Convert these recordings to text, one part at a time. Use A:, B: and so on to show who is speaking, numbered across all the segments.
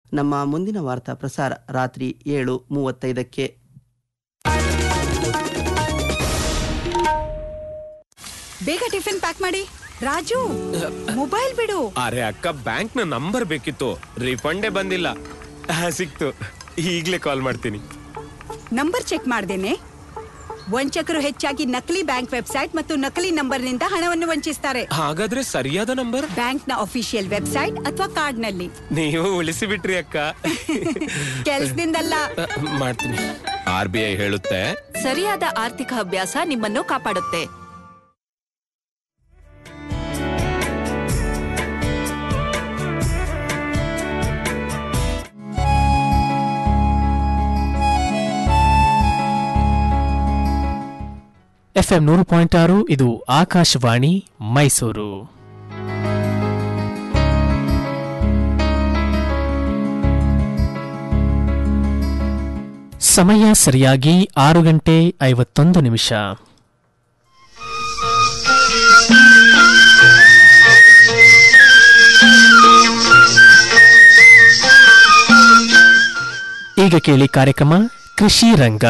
A: ನಮ್ಮ ಮುಂದಿನ ವಾರ್ತಾ ಪ್ರಸಾರ ರಾತ್ರಿ ಏಳು ಮೂವತ್ತೈದಕ್ಕೆ
B: ಬೇಗ ಟಿಫಿನ್ ಪ್ಯಾಕ್ ಮಾಡಿ ರಾಜು ಮೊಬೈಲ್ ಬಿಡು
C: ಅರೆ ಅಕ್ಕ ಬ್ಯಾಂಕ್ ನ ನಂಬರ್ ಬೇಕಿತ್ತು ರಿಫಂಡೇ ಬಂದಿಲ್ಲ ಆ, ಸಿಕ್ತು ಈಗ್ಲೇ ಕಾಲ್ ಮಾಡ್ತೀನಿ
B: ನಂಬರ್ ಚೆಕ್ ಮಾಡ್ದೇನೆ ವಂಚಕರು ಹೆಚ್ಚಾಗಿ ನಕಲಿ ಬ್ಯಾಂಕ್ ವೆಬ್ಸೈಟ್ ಮತ್ತು ನಕಲಿ ನಂಬರ್ನಿಂದ ಹಣವನ್ನು ವಂಚಿಸ್ತಾರೆ
C: ಹಾಗಾದ್ರೆ ಸರಿಯಾದ ನಂಬರ್
B: ಬ್ಯಾಂಕ್ನ ಅಫಿಷಿಯಲ್ ವೆಬ್ಸೈಟ್ ಅಥವಾ ಕಾರ್ಡ್ನಲ್ಲಿ
C: ನೀವು ಉಳಿಸಿ ಬಿಟ್ರಿ ಅಕ್ಕ
B: ಕೆಲ್ಸದಿಂದಲ್ಲ
C: ಆ, ಮಾಡ್ತೀನಿ ಆರ್ ಬಿ ಐ ಹೇಳುತ್ತೆ
D: ಸರಿಯಾದ ಆರ್ಥಿಕ ಅಭ್ಯಾಸ ನಿಮ್ಮನ್ನು ಕಾಪಾಡುತ್ತೆ
E: ಎಫ್ಎಂ ನೂರು ಪಾಯಿಂಟ್ ಆರು ಇದು ಆಕಾಶವಾಣಿ ಮೈಸೂರು ಸಮಯ ಸರಿಯಾಗಿ ಆರು ಗಂಟೆ ಐವತ್ತೊಂದು ನಿಮಿಷ ಈಗ ಕೇಳಿ ಕಾರ್ಯಕ್ರಮ ಕೃಷಿ ರಂಗ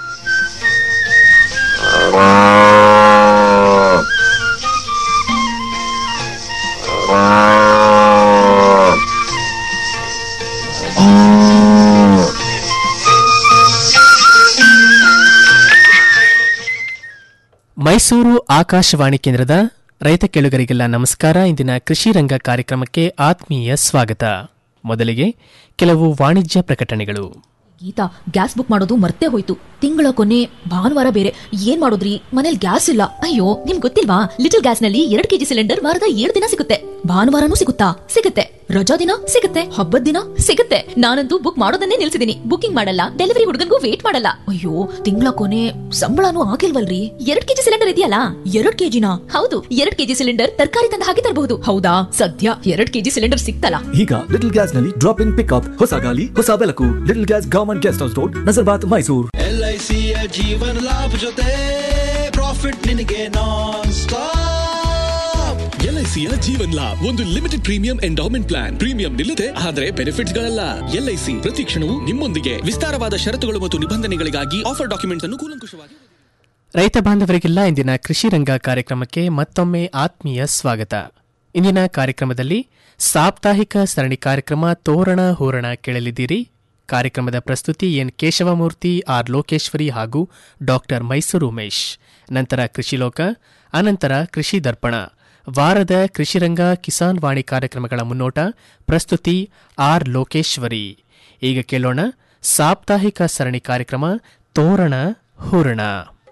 E: ಮೈಸೂರು ಆಕಾಶವಾಣಿ ಕೇಂದ್ರದ ರೈತ ಕೇಳುಗರಿಗೆಲ್ಲ ನಮಸ್ಕಾರ ಇಂದಿನ ಕೃಷಿ ರಂಗ ಕಾರ್ಯಕ್ರಮಕ್ಕೆ ಆತ್ಮೀಯ ಸ್ವಾಗತ ಮೊದಲಿಗೆ ಕೆಲವು ವಾಣಿಜ್ಯ ಪ್ರಕಟಣೆಗಳು
F: ಗೀತಾ ಗ್ಯಾಸ್ ಬುಕ್ ಮಾಡೋದು ಮರ್ತೇ ಹೋಯ್ತು ತಿಂಗಳ ಕೊನೆ ಭಾನುವಾರ ಬೇರೆ ಏನ್ ಮಾಡೋದ್ರಿ ಮನೇಲಿ ಗ್ಯಾಸ್ ಇಲ್ಲ ಅಯ್ಯೋ ನಿಮ್ ಗೊತ್ತಿಲ್ವಾ ಲಿಟಲ್ ಗ್ಯಾಸ್ ನಲ್ಲಿ ಎರಡ್ ಕೆಜಿ ಸಿಲಿಂಡರ್ ವಾರದ ಏಳು ದಿನ ಸಿಗುತ್ತೆ ಭಾನುವಾರನೂ ಸಿಗುತ್ತಾ ಸಿಗುತ್ತೆ ರಜಾ ದಿನ ಸಿಗುತ್ತೆ ಹಬ್ಬದ ದಿನ ಸಿಗುತ್ತೆ ನಾನಂತೂ ಬುಕ್ ಮಾಡೋದನ್ನೇ ನಿಲ್ಸಿದೀನಿ ಬುಕಿಂಗ್ ಮಾಡಲ್ಲ ಡೆಲಿವರಿ ಹುಡುಗನ್ಗೂ ವೇಟ್ ಮಾಡಲ್ಲ ಅಯ್ಯೋ ತಿಂಗಳ ಕೊನೆ ಸಂಬಳನೂ ಆಗಿಲ್ವಲ್ರಿ ಎರಡ್ ಕೆಜಿ ಸಿಲಿಂಡರ್ ಇದೆಯಲ್ಲ ಎರಡ್ ಕೆಜಿನ ಹೌದು ಎರಡ್ ಕೆಜಿ ಸಿಲಿಂಡರ್ ತರಕಾರಿ ತಂದ ಹಾಗೆ ತರಬಹುದು ಹೌದಾ ಸದ್ಯ ಎರಡ್ ಕೆಜಿ ಸಿಲಿಂಡರ್ ಸಿಕ್ತಲ್ಲ
G: ಈಗ ಲಿಟಲ್ ಗ್ಯಾಸ್ ನಲ್ಲಿ ಡ್ರಾಪ್ ಇನ್ ಪಿಕಪ್ ಹೊಸ ಗಾಲಿ ಹೊಸ ಬೆಳಕು little gas government guest house road Nazarbad Mysuru
H: ಎಲ್ಐಸಿಯ ಜೀವನ ಲಾಭ ಜೊತೆ ಪ್ರಾಫಿಟ್ ನಿನಗೆ ನಾನ್ ಸ್ಟಾಪ್
I: ಎಲ್ಐಸಿಯ ಜೀವನ್ ಲಾಭ್ ಒಂದು limited premium endowment plan premium ನಿಲ್ಲದೆ ಆದರೆ ಬೆನಿಫಿಟ್ಸ್ ಗಳಲ್ಲ ಎಲ್ಐಸಿ ಪ್ರತಿ ಕ್ಷಣವೂ ನಿಮ್ಮೊಂದಿಗೆ ವಿಸ್ತಾರವಾದ ಷರತ್ತುಗಳು ಮತ್ತು ನಿಬಂಧನೆಗಳಿಗಾಗಿ ಆಫರ್ ಡಾಕ್ಯುಮೆಂಟ್ಸ್ ಅನ್ನು ಕೂಲಂಕುಷವಾಗಿ
E: ರೈತ ಬಾಂಧವರಿಗೆಲ್ಲ ಇಂದಿನ ಕೃಷಿ ರಂಗ ಕಾರ್ಯಕ್ರಮಕ್ಕೆ ಮತ್ತೊಮ್ಮೆ ಆತ್ಮೀಯ ಸ್ವಾಗತ ಇಂದಿನ ಕಾರ್ಯಕ್ರಮದಲ್ಲಿ ಸಾಪ್ತಾಹಿಕ ಸರಣಿ ಕಾರ್ಯಕ್ರಮ ತೋರಣ ಹೂರಣ ಕೇಳಲಿದ್ದೀರಿ ಕಾರ್ಯಕ್ರಮದ ಪ್ರಸ್ತುತಿ ಎನ್ ಕೇಶವಮೂರ್ತಿ ಆರ್ ಲೋಕೇಶ್ವರಿ ಹಾಗೂ ಡಾಕ್ಟರ್ ಮೈಸೂರು ಉಮೇಶ್ ನಂತರ ಕೃಷಿಲೋಕ ಅನಂತರ ಕೃಷಿ ದರ್ಪಣ ವಾರದ ಕೃಷಿರಂಗ ಕಿಸಾನ್ ವಾಣಿ ಕಾರ್ಯಕ್ರಮಗಳ ಮುನ್ನೋಟ ಪ್ರಸ್ತುತಿ ಆರ್ ಲೋಕೇಶ್ವರಿ ಈಗ ಕೇಳೋಣ ಸಾಪ್ತಾಹಿಕ ಸರಣಿ ಕಾರ್ಯಕ್ರಮ ತೋರಣ ಹೂರಣ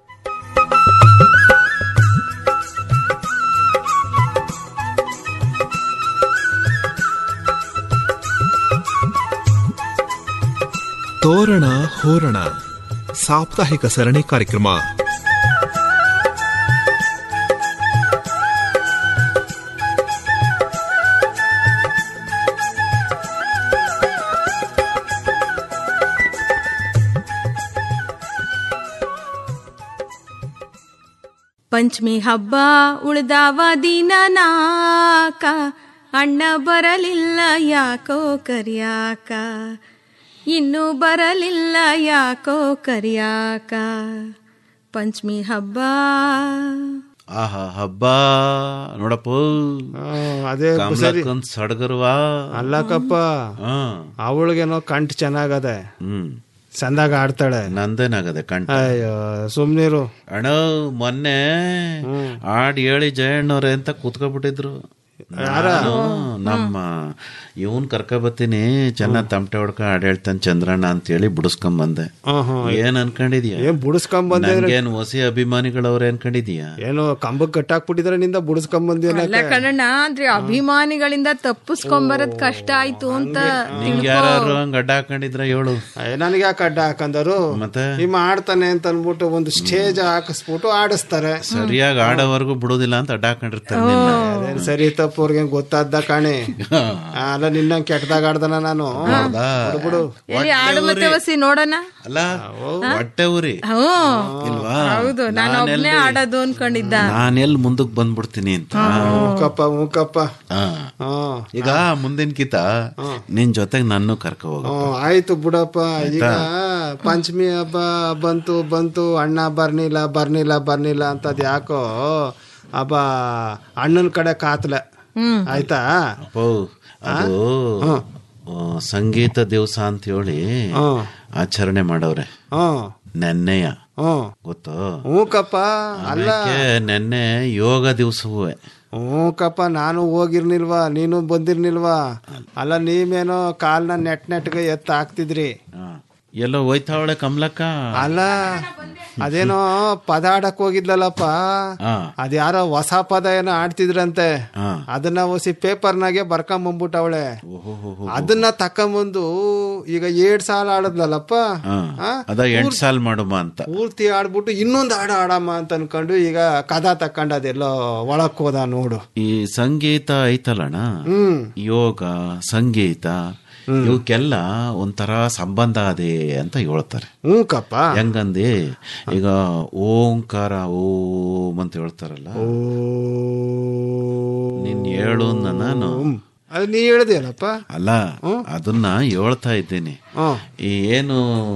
J: ತೋರಣ ಹೋರಣ ಸಾಪ್ತಾಹಿಕ ಸರಣಿ ಕಾರ್ಯಕ್ರಮ
K: ಪಂಚಮಿ ಹಬ್ಬ ಉಳ್ದಾವ ದಿನ ನಾಕ ಅಣ್ಣ ಬರಲಿಲ್ಲ ಯಾಕೋ ಕರಿಯಾಕ ಇನ್ನೂ ಬರಲಿಲ್ಲ ಯಾಕೋ ಕರಿಯಾಕ ಪಂಚಮಿ ಹಬ್ಬ
L: ಆಹಾ ಹಬ್ಬ ನೋಡಪ್ಪ
M: ಅದೇ ಸರಿ
L: ಕಮಲಕ್ಕೊಂದ್ ಸಡಗರ್ವಾ
M: ಅಲ್ಲಕ್ಕಪ್ಪ
L: ಹ್ಮ್
M: ಅವಳಿಗೇನೋ ಕಂಠ ಚೆನ್ನಾಗದೆ
L: ಹ್ಮ್
M: ಚಂದಾಗ ಆಡ್ತಾಳೆ
L: ನಂದೇನಾಗದೆ ಕಂಠ
M: ಅಯ್ಯೋ ಸುಮ್ನಿರು
L: ಅಣ್ಣ ಮೊನ್ನೆ ಆಡ್ ಹೇಳಿ ಜಯಣ್ಣವ್ರೆ ಅಂತ ಕೂತ್ಕೊಬಿಟ್ಟಿದ್ರು ನಾನು ನಮ್ಮ ಇವನ್ ಕರ್ಕ ಬತ್ತೀನಿ ಚೆನ್ನಾಗ್ ತಮಟೆ ಹೊಡ್ಕ ಹಾಡ್ ಹೇಳ್ತಾನೆ ಚಂದ್ರಣ್ಣ ಅಂತ ಹೇಳಿ ಬಿಡಿಸ್ಕೊಂಡ್ ಬಂದೆ
M: ಹ್ಮ್, ಹ್ಮ್.
L: ಏನ್ ಅನ್ಕೊಂಡಿದ್ಯಾ
M: ಏನ್ ಬುಡಿಸ್ಕೊಂಡ್ ಬಂದೆ
L: ನನ್ಗೇನ್ ಹೊಸಿ ಅಭಿಮಾನಿಗಳವ್ರೆ ಅನ್ಕೊಂಡಿದ್ಯಾ
M: ಏನೋ ಕಂಬಕ್ ಕಟ್ಟಾಕ್ಬಿಟ್ಟಿದ್ರೆ ನಿಂದ ಬುಡಿಸ್ಕೊಂಡ್ ಬಂದಿಲ್ಲ
K: ಅಲ್ಲ ಕಣಣ್ಣ ಅಂದ್ರೆ ಅಭಿಮಾನಿಗಳಿಂದ ತಪ್ಪಿಸ್ಕೊಂಬರದ್ ಕಷ್ಟ ಆಯ್ತು ಅಂತ
L: ನಿಂಗ್ ಯಾರು ಹಂಗ ಅಡ್ಡ ಹಾಕೊಂಡಿದ್ರ ಹೇಳು
M: ನನಗೆ ಯಾಕೆ ಅಡ್ಡ ಹಾಕಂದರು
L: ಮತ್ತೆ
M: ನಿಮ್ಮ ಆಡ್ತಾನೆ ಅಂತ ಅನ್ಬಿಟ್ಟು ಒಂದು ಸ್ಟೇಜ್ ಹಾಕಿಸ್ಬಿಟ್ಟು ಆಡಿಸ್ತಾರೆ
L: ಸರಿಯಾಗಿ ಆಡೋವರೆಗೂ ಬಿಡೋದಿಲ್ಲ ಅಂತ ಅಡ್ಡ ಹಾಕೊಂಡಿರ್ತಾರೆ ನಿನ್ನ.
M: ಅದೇನ್ ಸರಿ ತಪ್ಪು ಬುಡಪ್ಪ ಅವ್ರಿಗೆ ಗೊತ್ತಾದ್ದ ಕಾಣೆ ಅಲ್ಲ ನಿನ್ನ ಕೆಟ್ಟದಾಗ ಆಡ್ದನ ನಾನು
L: ಹೌದಾ?
M: ಬಿಡು, ಬಿಡು
K: ಎಲ್ಲಿ ಆಡು ಮತ್ತೆ ವಸಿ ನೋಡೋಣ
L: ಅಲ್ಲ ಹೊಟ್ಟೆ ಉರಿ
K: ಹ್ಮ್
L: ಇಲ್ವಾ
K: ಹೌದು ನಾನು ಒಬ್ನೇ
L: ನಾನೆಲ್ಲಿ
K: ಆಡೋದು ಅನ್ಕೊಂಡಿದ್ದ
L: ನಾನೆಲ್ಲಿ ಮುಂದಕ್ ಬಂದ್ಬಿಡ್ತೀನಿ ಅಂತ
M: ಮೂಕಪ್ಪ ಮೂಕಪ್ಪ
L: ಆ. ಈಗ ಮುಂದಿನ ಕಿತ ನಿನ್ ಜೊತೆಗೆ ನನ್ನ ಕರ್ಕ ಹೋಗ
M: ಹ್ಮ್, ಆಯ್ತು ಬಿಡಪ್ಪ ಈಗ ಪಂಚಮಿ ಹಬ್ಬ ಬಂತು ಬಂತು ಅಣ್ಣ ಬರ್ನಿಲ್ಲ ಬರ್ನಿಲ್ಲ ಬರ್ನಿಲ್ಲ ಅಂತದ್ ಯಾಕೋ ಹಬ್ಬ ಅಣ್ಣನ ಕಡೆ ಕಾತ್ಲ ಆಯ್ತಾ
L: ಅಪ್ಪೋ ಅದು ಆ, ಸಂಗೀತ ದಿವಸ ಅಂತ ಹೇಳಿ ಆಚರಣೆ ಮಾಡವ್ರೆ
M: ಹ್ಮ್
L: ನೆನ್ನೆಯ
M: ಹ್ಮ್
L: ಗೊತ್ತು
M: ಹ್ಞೂಕಪ್ಪ ಅಲ್ಲ
L: ಆಮೇಲೆ ನೆನ್ನೆ ಯೋಗ ದಿವಸವೂ
M: ಹ್ಞೂಕಪ್ಪ ನಾನು ಹೋಗಿರ್ನಿಲ್ವಾ ನೀನು ಬಂದಿರ್ನಿಲ್ವಾ ಅಲ್ಲ ನೀವೇನೋ ಕಾಲ್ನ ನೆಟ್ ನೆಟ್ಗೆ ಎತ್ತ ಹಾಕ್ತಿದ್ರಿ
L: ಎಲ್ಲೋ ಹೋಯ್ತಾವಳೆ ಕಮಲಕ್ಕ
M: ಅಲ್ಲ ಅದೇನೋ ಪದ ಆಡಕ್ ಹೋಗಿದ್ಲಲ್ಲಪ್ಪ
L: ಆ.
M: ಅದ್ಯಾರೋ ಹೊಸ ಪದ ಏನೋ ಆಡ್ತಿದ್ರಂತೆ
L: ಆ.
M: ಅದನ್ನ ಒಸಿ ಪೇಪರ್ನಾಗೆ ಬರ್ಕೊಂಬಂದ್ಬಿಟ್ಟವಳೆ ಅದನ್ನ ತಕೊಂಬಂದು ಈಗ ಏಡ್ ಸಾಲ ಆಡದ್ಲಲ್ಲಪ್ಪ
L: ಆ,
M: ಆ?
L: ಅದ ಎಂಟ್ ಸಾಲ್ ಮಾಡುಮ ಅಂತ
M: ಪೂರ್ತಿ ಆಡ್ಬಿಟ್ಟು ಇನ್ನೊಂದು ಹಾಡು ಆಡಮ್ಮ ಅಂತ ಅನ್ಕೊಂಡು ಈಗ ಕದ ತಕೊಂಡ್ ಅದೆಲ್ಲೋ ಒಳಕ್ ಹೋದ ನೋಡು
L: ಈ ಸಂಗೀತ ಐತಲ್ಲಣ್ಣ
M: ಹ್ಮ್
L: ಯೋಗ ಸಂಗೀತ ಇವಕ್ಕೆಲ್ಲ ಒಂಥರ ಸಂಬಂಧ ಅದೇ ಅಂತ ಹೇಳ್ತಾರೆ
M: ಹ್ಞೂಕಪ್ಪ
L: ಹೆಂಗಂದಿ ಈಗ ಓಂಕಾರ ಓಂ ಅಂತ ಹೇಳ್ತಾರಲ್ಲ ನೀನ್ ಹೇಳು ಅಂದ ನಾನು
M: ಅದು ನೀ ಹೇಳ್ದೇನಪ್ಪ
L: ಅಲ್ಲ ಅದನ್ನ ಹೇಳ್ತಾ ಇದ್ದೀನಿ ಈ ಏನು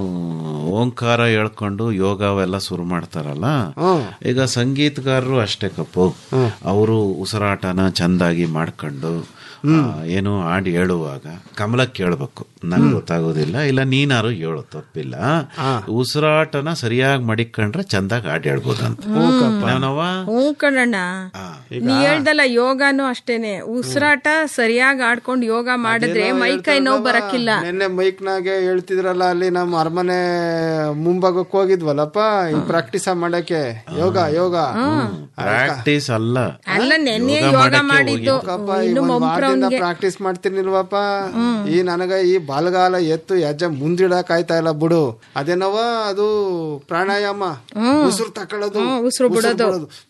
L: ಓಂಕಾರ ಹೇಳ್ಕೊಂಡು ಯೋಗವೆಲ್ಲ ಶುರು ಮಾಡ್ತಾರಲ್ಲ ಈಗ ಸಂಗೀತಗಾರರು ಅಷ್ಟೇ ಕಪ್ಪು ಅವರು ಉಸಿರಾಟನ ಚಂದಾಗಿ ಮಾಡ್ಕೊಂಡು ಆ, ಏನು ಹಾಡು ಹೇಳುವಾಗ ಕಮಲ ಕೇಳ್ಬೇಕು ನಂಗೆ ಗೊತ್ತಾಗೋದಿಲ್ಲ ಇಲ್ಲ ನೀನಾರು ಹೇಳು ತಪ್ಪಿಲ್ಲ ಉಸಿರಾಟನ ಸರಿಯಾಗಿ ಮಡಿಕೊಂಡ್ರೆ ಚಂದಾಗಿ ಹಾಡು ಹೇಳ್ಬೋದಂತ ನಾನವ್ವ
K: ಹ್ಞೂ ಕಣಣ್ಣ ನೀ ಹೇಳ್ದಲ್ಲ ಯೋಗಾನು ಅಷ್ಟೇನೆ ಉಸಿರಾಟ ಸರಿಯಾಗಿ ಆಡ್ಕೊಂಡು ಯೋಗ ಮಾಡಿದ್ರೆ ಮೈ ಕೈ ನೋವು ಬರಕ್ಕಿಲ್ಲ
M: ನಿನ್ನೆ ಮೈಕ್ನಾಗೆ ಹೇಳ್ತಿದ್ರಲ್ಲ ಅಲ್ಲಿ ನಮ್ಮ ಅರಮನೆ ಮುಂಭಾಗಕ್ಕೆ ಹೋಗಿದ್ವಲ್ಲಪ್ಪ ಈ ಪ್ರಾಕ್ಟೀಸ್ ಮಾಡಕ್ಕೆ ಯೋಗ ಯೋಗ
L: ಪ್ರಾಕ್ಟೀಸ್ ಅಲ್ಲ
K: ಅಲ್ಲ ನೆನ್ನೆ
L: ಯೋಗ
K: ಯೋಗ
L: ಮಾಡಕ್ಕೆ
K: ಮಾಡಿದ್ದು ಇನ್ನು ಮೊಂಪ್ರ ಅವ್ನ್ಗೆ.
M: ಪ್ರಾಕ್ಟೀಸ್ ಮಾಡ್ತಿರ್ನಿಲ್ವಪ್ಪ ಈ ನನಗ ಈ ಬಲಗಾಲ ಎತ್ತು ಹೆಜ್ಜೆ ಮುಂದಿಡಕ್ ಆಯ್ತಾ ಇಲ್ಲ ಬಿಡು ಅದೇನವ ಅದು ಪ್ರಾಣಾಯಾಮ ಉಸಿರು ತಕೊಳ್ಳೋದು
K: ಉಸಿರು ಬಿಡೋದು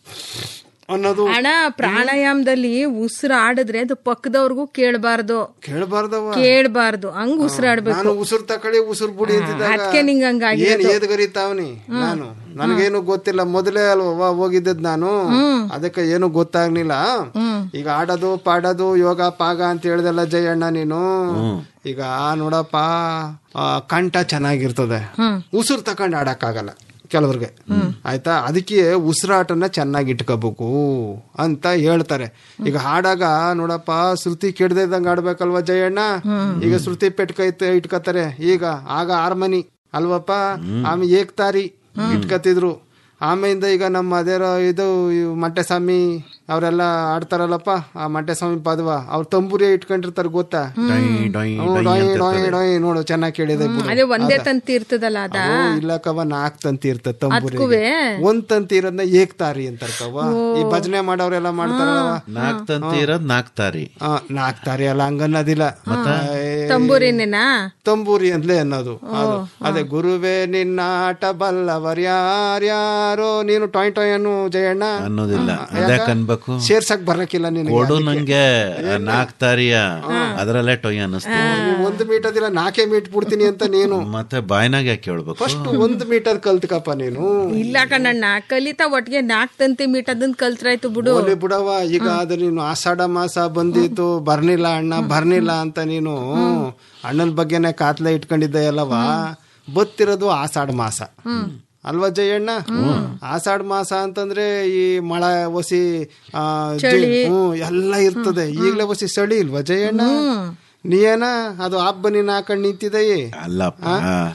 M: ಅನ್ನೋದು
K: ಅಣ್ಣ ಪ್ರಾಣಾಯಾಮದಲ್ಲಿ ಉಸಿರು ಆಡಿದ್ರೆ ಅದು ಪಕ್ಕದವ್ರಿಗೂ ಕೇಳಬಾರ್ದು
M: ಕೇಳಬಾರ್ದವ
K: ಕೇಳಬಾರ್ದು ಹಂಗ್ ಉಸಿರಾಡ್ಬೇಕು
M: ನಾನು ಉಸಿರು ತಕೊಳ್ಳಿ ಉಸಿರು ಬಿಡಿ
K: ಅದ್ಕೆ ನಿಂಗ್
M: ಅಂತಿದ್ದಾಗ
K: ಹಂಗಾಗಿರೋದು.
M: ಏನ್ ಏದ್ಗರಿತಾವ್ನಿ ನಾನು ನನಗೇನು ಗೊತ್ತಿಲ್ಲ ಮೊದಲೇ ಅಲ್ವಾ ಹೋಗಿದ್ದದ್ ನಾನು ಅದಕ್ಕೆ ಏನು ಗೊತ್ತಾಗ್ಲಿಲ್ಲ ಈಗ ಆಡೋದು ಪಾಡೋದು ಯೋಗ ಪಾಗ ಅಂತ ಹೇಳ್ದಲ್ಲ ಜಯಣ್ಣ ನೀನು ಈಗ ನೋಡಪ್ಪ ಆ, ಕಂಠ ಚೆನ್ನಾಗಿರ್ತದೆ ಉಸಿರು ತಕೊಂಡ್ ಆಡಕ್ಕಾಗಲ್ಲ ಕೆಲವ್ರಿಗೆ ಆಯ್ತಾ ಅದಕ್ಕೆ ಉಸಿರಾಟನ ಚೆನ್ನಾಗಿ ಇಟ್ಕೋಬೇಕು ಅಂತ ಹೇಳ್ತಾರೆ ಈಗ ಹಾಡಾಗ ನೋಡಪ್ಪ ಶ್ರುತಿ ಕೆಡ್ದಿದ್ದಂಗ ಆಡ್ಬೇಕಲ್ವಾ ಜಯಣ್ಣ ಈಗ ಶ್ರುತಿ ಪೆಟ್ಕ ಇಟ್ಕೋತಾರೆ ಈಗ ಆಗ ಹಾರ್ಮನಿ ಅಲ್ವಪ್ಪ ಆಮೇಲೆ ಏಕ್ತಾರಿ ಇಟ್ಕತಿದ್ರು ಆಮೇಲಿಂದ ಈಗ ನಮ್ಮ ಅದೇರೋ ಇದು ಇವ್ ಮಂಟೆಸ್ವಾಮಿ ಅವರೆಲ್ಲ ಆಡ್ತಾರಲ್ಲಪ್ಪ ಆ ಮಂಟೆಸ್ವಾಮಿ ಪದವ ಅವ್ರು ತಂಬೂರಿ ಇಟ್ಕೊಂಡಿರ್ತಾರೆ ಗೊತ್ತಾ
L: ಡೊಯ್ ಡೊಯ್
M: ಹ್ಞೂ,
L: ಡೊಯ್
M: ಡೊಯ್
L: ಅಂತ
M: ಡೊಯ್
L: ಇರ್ತದೆ.
M: ಡೊಯ್ ನೋಡು ಚೆನ್ನಾಗಿ ಕೇಳಿದೆ ಬಿಡು.
K: ಅದೇ ಒಂದೇ
M: ಅದ.
K: ತಂತಿ ಇರ್ತದಲ್ಲ ಅದ
M: ಅದು ಇಲ್ಲಕವ ನಾಲ್ಕು ತಂತಿ ಇರ್ತದೆ ತಂಬೂರಿ
K: ಅದ್ಕುವೆ?
M: ಒಂದ್ ತಂತಿ ಇರೋದ್ನ ಏಕ್ತಾರಿ ಅಂತಾರಕವ ಈ ಭಜನೆ ಮಾಡೋರೆಲ್ಲ ಮಾಡ್ತಾರಲ್ಲ
L: ನಾಲ್ಕ್ ತಂತಿ ಇರೋದ್ ನಾಲ್ಕ್ ತಾರಿ
M: ನಾಲ್ಕು ತಾರಿ ಅಲ್ಲ ಹಂಗನ್ನೋದಿಲ್ಲ ಏ,
K: ತಂಬೂರಿನೇನಾ
M: ತಂಬೂರಿ ಅಂತಲೇ ಅನ್ನೋದು ಅದು ಅದೇ ಗುರುವೇ ನಿನ್ನ ಆಟ ಬಲ್ಲವರ್ ಯಾರ್ಯಾರೋ ನೀನು ಟೊಯ್ ಟೊಯ್ ಅನ್ನು ಜಯಣ್ಣ
L: ಅನ್ನೋದಿಲ್ಲ
M: ಯಾಕ?
L: ಅದ್ಯಾಕ್ ಅನ್ಬೇಕು
M: ಸೇರ್ಸಕ್ ಬರಕಿಲ್ಲ ನಿನಗೆ
L: ಕೊಡು
M: ಅದಕ್ಕೆ.
L: ನಂಗೆ ನಾಲ್ಕ್ ತಾರಿಯ ಅದ್ರಲ್ಲೇ ಟೊಯ್ ಅನ್ನಿಸ್ತು
M: ನೀವು ಒಂದು ಮೀಟ್ ಅದಿಲ್ಲ ನಾಲ್ಕೇ ಮೀಟ್ ಬಿಡ್ತೀನಿ ಅಂತ ನೀನು
L: ಮತ್ತೆ ಬಾಯ್ನಾಗ ಯಾಕೆ ಹೇಳ್ಬೇಕು
M: ಫಸ್ಟ್ ಒಂದು ಮೀಟರ್ ಕಲ್ತ್ಕಪ್ಪ ನೀನು
K: ಇಲ್ಲ ಕಣ್ಣಣ್ಣ ಕಲಿತಾ ಒಟ್ಟಿಗೆ ನಾಲ್ಕ್ ತಂತಿ ಮೀಟ್ ಅದನ್ನ ಕಲ್ತ್ರಾಯ್ತು ಬಿಡು
M: ಹೋಗ್ಲಿ ಬಿಡವ ಈಗ ಅದು ನೀನು ಆಷಾಢ ಮಾಸ ಬಂದಿತ್ತು ಬರ್ನಿಲ್ಲ ಅಣ್ಣ ಬರ್ನಿಲ್ಲ ಅಂತ ನೀನು ಅಣ್ಣನ ಬಗ್ಗೆನೆ ಕಾತ್ಲೆ ಇಟ್ಕೊಂಡಿದ್ದೆ ಅಲ್ಲವಾ ಬತ್ತಿರೋದು ಆಷಾಢ ಮಾಸ ಅಲ್ವಾ ಜಯಣ್ಣ ಆಷಾಢ ಮಾಸ ಅಂತಂದ್ರೆ ಈ ಮಳೆ ಒಸಿ ಆ, ಜಿ-
K: ಚಳಿ.
M: ಹ್ಮ್ ಎಲ್ಲ ಇರ್ತದೆ ಈಗ್ಲೇ ಒಸಿ ಚಳಿ ಇಲ್ವಾ ಜಯಣ್ಣ ನೀಯೇನ ಅದು ಹಬ್ಬ ನೀನ್ ಹಾಕೊಂಡ್ ನಿಂತಿದೆಯೇ
L: ಅಲ್ಲಪ್ಪ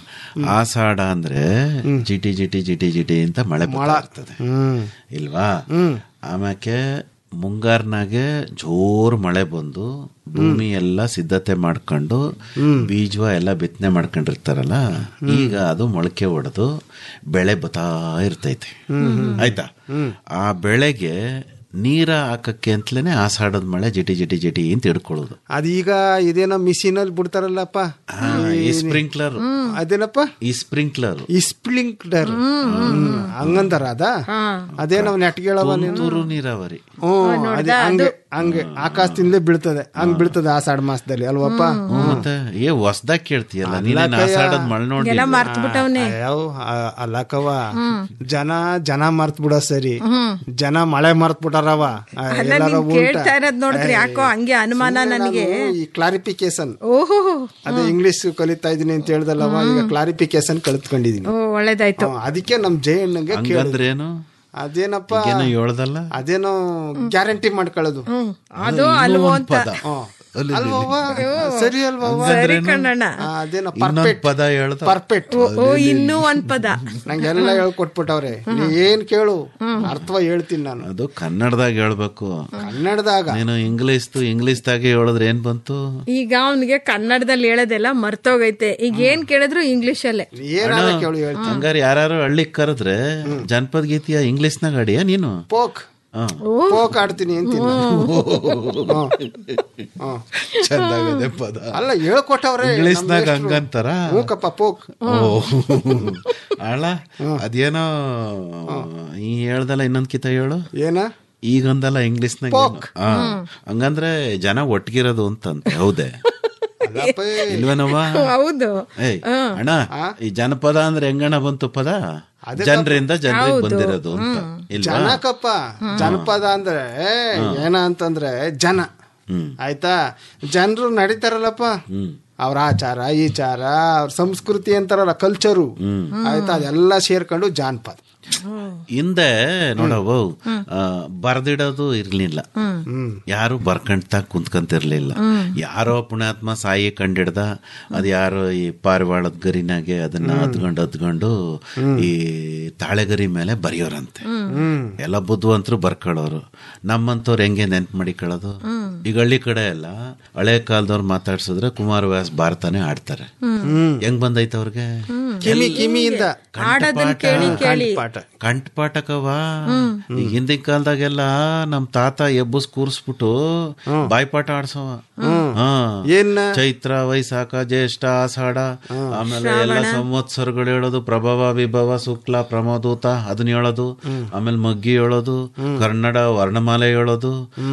L: ಆಷಾಢ ಅಂದ್ರೆ ಜಿಟಿ ಜಿಟಿ ಜಿಟಿ ಜಿಟಿ ಅಂತ ಮಳೆ ಬರ್ತಾ ಇರ್ತದೆ
M: ಹ್ಮ್
L: ಇಲ್ವಾ ಆಮ್ಯಾಕೆ ಮುಂಗಾರ್ನಾಗೆ ಜೋರ್ ಮಳೆ ಬಂದು ಭೂಮಿ ಎಲ್ಲ ಸಿದ್ಧತೆ ಮಾಡ್ಕೊಂಡು ಬೀಜವ ಎಲ್ಲ ಬಿತ್ತನೆ ಮಾಡ್ಕೊಂಡಿರ್ತಾರಲ್ಲ ಈಗ ಅದು ಮೊಳಕೆ ಹೊಡೆದು ಬೆಳೆ ಬತ್ತಾ ಇರ್ತೈತೆ ಆಯ್ತಾ ಆ ಬೆಳೆಗೆ ನೀರ ಹಾಕಕ್ಕೆ ಅಂತಲೇ ಆಷಾಢದ ಮಳೆ ಜಿಟಿ ಜಿಟಿ ಜಿಟಿ ಅಂತ ಹಿಡ್ಕೊಳ್ಳೋದು
M: ಅದೀಗ ಇದೇನೋ ಮಿಷಿನ್ ಅಲ್ಲಿ ಬಿಡ್ತಾರಲ್ಲಪ್ಪ
L: ಈ ಸ್ಪ್ರಿಂಕ್ಲರ್
M: ಅದೇನಪ್ಪ
L: ಈ ಸ್ಪ್ರಿಂಕ್ಲರ್
M: ಈ ಸ್ಪ್ರಿಂಕ್ಲರ್ ಹಂಗಂತಾರ ಅದ ಅದೇ ನಾವ್ ನೆಟ್ಗೇಳವ ನೀನು
L: ತುಂತುರು ನೀರಾವರಿ
M: ಹ್ಮ್ ಅದೇ ಹಂಗೆ ಹಂಗೆ ಆಕಾಶದಿಂದಲೇ ಬೀಳ್ತದೆ ಹಂಗ್ ಬೀಳ್ತದೆ ಆಷಾಢ ಮಾಸದಲ್ಲಿ ಅಲ್ವಪ್ಪ
L: ಹ್ಮ್, ಮತ್ತೆ ಏ ಹೊಸ್ದಾಗ್ ಕೇಳ್ತೀಯಲ್ಲ ನೀನೇನ್ ಆಸಾಡದ್ ಮಳ್ ನೋಡಿ
K: ಎಲ್ಲ ಮರ್ತ್ ಬಿಟ್ಟವ್ನೆ
M: ಯಾವ ಅಲ್ಲಕವ ಜನ ಜನ ಮರ್ತ್ ಬಿಡೋ ಸರಿ ಜನ ಮಳೆ ಮರ್ತ್ ಬಿಟ್ಟಾರವ ಆ,
K: ಅಲ್ಲ
M: ಎಲ್ಲಾರ
K: ನೀನ್
M: ಉಲ್ಟಾ.
K: ಕೇಳ್ತಾ ಇರೋದ್ ನೋಡಿದ್ರೆ ಯಾಕೋ ಹಂಗೆ ಅನುಮಾನ
M: ಸುಮ್ನೆ
K: ನನಗೆ
M: ನಾನು ಈ ಕ್ಲಾರಿಫಿಕೇಶನ್
K: ಓಹೋ
M: ಅದೇ ಇಂಗ್ಲಿಷ್ ಕಲಿತಾ ಇದೀನಿ ಅಂತ ಹೇಳ್ದಲ್ಲವ ಈಗ ಕ್ಲಾರಿಫಿಕೇಶನ್ ಕಲ್ತ್ಕೊಂಡಿದೀನಿ
K: ಓ ಒಳ್ಳೇದಾಯ್ತು
M: ಹ್ಮ್, ಅದಕ್ಕೆ ನಮ್ ಜಯಣ್ಣಗೆ ಕೇಳಿದೆ
L: ಹಂಗಂದ್ರೇನು
M: ಅದೇನಪ್ಪ
L: ಏನೋ ಹೇಳ್ದಲ್ಲ
M: ಅದೇನೋ ಗ್ಯಾರಂಟಿ ಮಾಡ್ಕೊಳ್ಳೋದು
K: ಅದು ಅಲ್ವೋ ಅಂತ
M: ಹ್ಮ್. ಅಲ್ವವ್ವ? ಸರಿ ಅಲ್ವವ್ವ?
K: ಸರಿ ಕಣ್ಣಣ್ಣ
M: ಆ, ಅದೇನೋ
L: ಇನ್ನೊಂದ್
M: ಪರ್ಫೆಕ್ಟ್
L: ಪದ ಹೇಳ್ದ
M: ಪರ್ಫೆಕ್ಟ್
K: ಓ, ಓ ಇನ್ನೂ ಒಂದ್ ಪದ
M: ನಂಗೆಲ್ಲ ಹೇಳ್ಕೊಟ್ಬಿಟ್ಟವ್ರೆ ನೀ ಏನ್ ಕೇಳು ಅರ್ಥವ ಹೇಳ್ತೀನಿ ನಾನು
L: ಅದು ಕನ್ನಡದಾಗ ಹೇಳ್ಬೇಕು
M: ಕನ್ನಡದಾಗ
L: ನೀನು ಇಂಗ್ಲಿಷ್ ಇಂಗ್ಲಿಷ್ದಾಗೆ ಹೇಳಿದ್ರೆ ಏನ್ ಬಂತು
K: ಈಗ ಅವನಿಗೆ ಕನ್ನಡದಲ್ಲಿ ಹೇಳೋದೆಲ್ಲ ಮರ್ತೋಗೈತೆ ಈಗ ಏನ್ ಕೇಳಿದ್ರು ಇಂಗ್ಲಿಷ್ ಅಲ್ಲೇ
M: ಏನಾರ ಕೇಳು ಹೇಳ್ತೀನಿ
L: ಹಂಗಾರೆ ಯಾರು ಹಳ್ಳಿಗ್ ಕರೆದ್ರೆ ಜನಪದ ಗೀತೆಯ ಇಂಗ್ಲಿಷ್ನಾಗ ಆಡಿಯ ನೀನು
M: ಪೋಕ್
L: ಹಾ.
M: ಪೋಕ್ ಆಡ್ತೀನಿ ಅಂತೀನಿ
L: ಚಂದಾಗದೆ ಪದ
M: ಅಲ್ಲ ಹೇಳ್ಕೊಟ್ಟವ್ರೆ
L: ಇಂಗ್ಲಿಷ್ನಾಗ ಹಂಗಂತಾರ
M: ಮೂಕಪ್ಪ ಪೋಕ್
L: ಓ ಅಳ ಅದೇನೋ ಈ ಹೇಳ್ದಲ್ಲ ಇನ್ನೊಂದ್ ಕಿತ ಹೇಳು
M: ಏನ
L: ಈಗಂದಲ್ಲ ಇಂಗ್ಲಿಷ್ನಾಗ
M: ಪೋಕ್.
L: ಹಾ ಹಂಗಂದ್ರೆ ಜನ ಒಟ್ಟಿಗಿರೋದು ಅಂತಂತೆ ಹೌದೇ
M: ಅಲ್ಲಪ್ಪ
L: ಇಲ್ವೇನವ್ವ
K: ಹೌದು
L: ಏಯ್ ಅಣ್ಣ ಈ ಜನಪದ ಅಂದ್ರೆ ಹೆಂಗಣ್ಣ ಬಂತು ಪದ ಜನರಿಂದ ಜನರಿಗೆ ಬಂದಿರೋದು ಅಂತ ಇಲ್ವಾ
M: ಜನಕಪ್ಪ ಜನಪದ ಅಂದ್ರೆ ಏನ ಅಂತಂದ್ರೆ ಜನ ಆಯ್ತಾ ಜನರು ನಡೀತಾರಲ್ಲಪ್ಪ ಅವ್ರ ಆಚಾರ ಈಚಾರ ಅವ್ರ ಸಂಸ್ಕೃತಿ ಅಂತಾರಲ್ಲ ಕಲ್ಚರು ಆಯ್ತಾ ಅದೆಲ್ಲ ಸೇರ್ಕೊಂಡು ಜಾನಪದ
L: ಹಿಂದೆ ನೋಡವು ಬರ್ದಿಡೋದು ಇರ್ಲಿಲ್ಲ ಯಾರು ಬರ್ಕಂತ ಕುಂತ್ಕಂತಿರ್ಲಿಲ್ಲ ಯಾರೋ ಪುಣ್ಯಾತ್ಮ ಸಾಯಿ ಕಂಡಿಡ್ದ ಅದ್ ಯಾರೋ ಈ ಪಾರಿವಾಳದ ಗರಿನಾಗೆ ಅದನ್ನ ಹತ್ಕೊಂಡು ಹತ್ಕೊಂಡು ಈ ತಾಳೆಗರಿ ಮೇಲೆ ಬರೆಯೋರಂತೆ ಎಲ್ಲ ಬುದ್ಧಿವಂತರು ಬರ್ಕೊಳ್ಳೋರು ನಮ್ಮಂತವ್ರು ಹೆಂಗೆ ನೆನ್ಪು ಮಾಡಿಕೊಳ್ಳೋದು ಈಗ ಹಳ್ಳಿ ಕಡೆ ಎಲ್ಲ ಹಳೆ ಕಾಲದವ್ರು ಮಾತಾಡ್ಸಿದ್ರೆ ಕುಮಾರವ್ಯಾಸ್ ಭಾರತನೇ ಆಡ್ತಾರೆ ಹೆಂಗ್ ಬಂದೈತೆ ಅವ್ರಿಗೆ
M: ಕಿಮಿ ಕಿಮಿಯಿಂದ
K: ಆಡೋದನ್ನ ಕೇಳಿ ಕೇಳಿ
M: ಪಾಠ
L: ಕಂಠಪಾಠಕವಾ ಈಗ ಹಿಂದಿನ ಕಾಲದಾಗೆಲ್ಲ ನಮ್ ತಾತ ಎಬ್ಬಸ್ ಕೂರಿಸ್ಬಿಟ್ಟು ಬಾಯ್ಪಾಠ ಆಡ್ಸವ ಹಾ
M: ಏನ್
L: ಚೈತ್ರ ವೈಶಾಖ ಜ್ಯೇಷ್ಠ ಆಷಾಢ ಆಮೇಲೆ ಎಲ್ಲ ಸಂವತ್ಸರಗಳು ಹೇಳೋದು ಪ್ರಭವ ವಿಭವ ಶುಕ್ಲ ಪ್ರಮೋದೂತ ಅದನ್ನ ಹೇಳೋದು ಆಮೇಲೆ ಮಗ್ಗಿ ಹೇಳೋದು ಕನ್ನಡ ವರ್ಣಮಾಲೆ ಹೇಳೋದು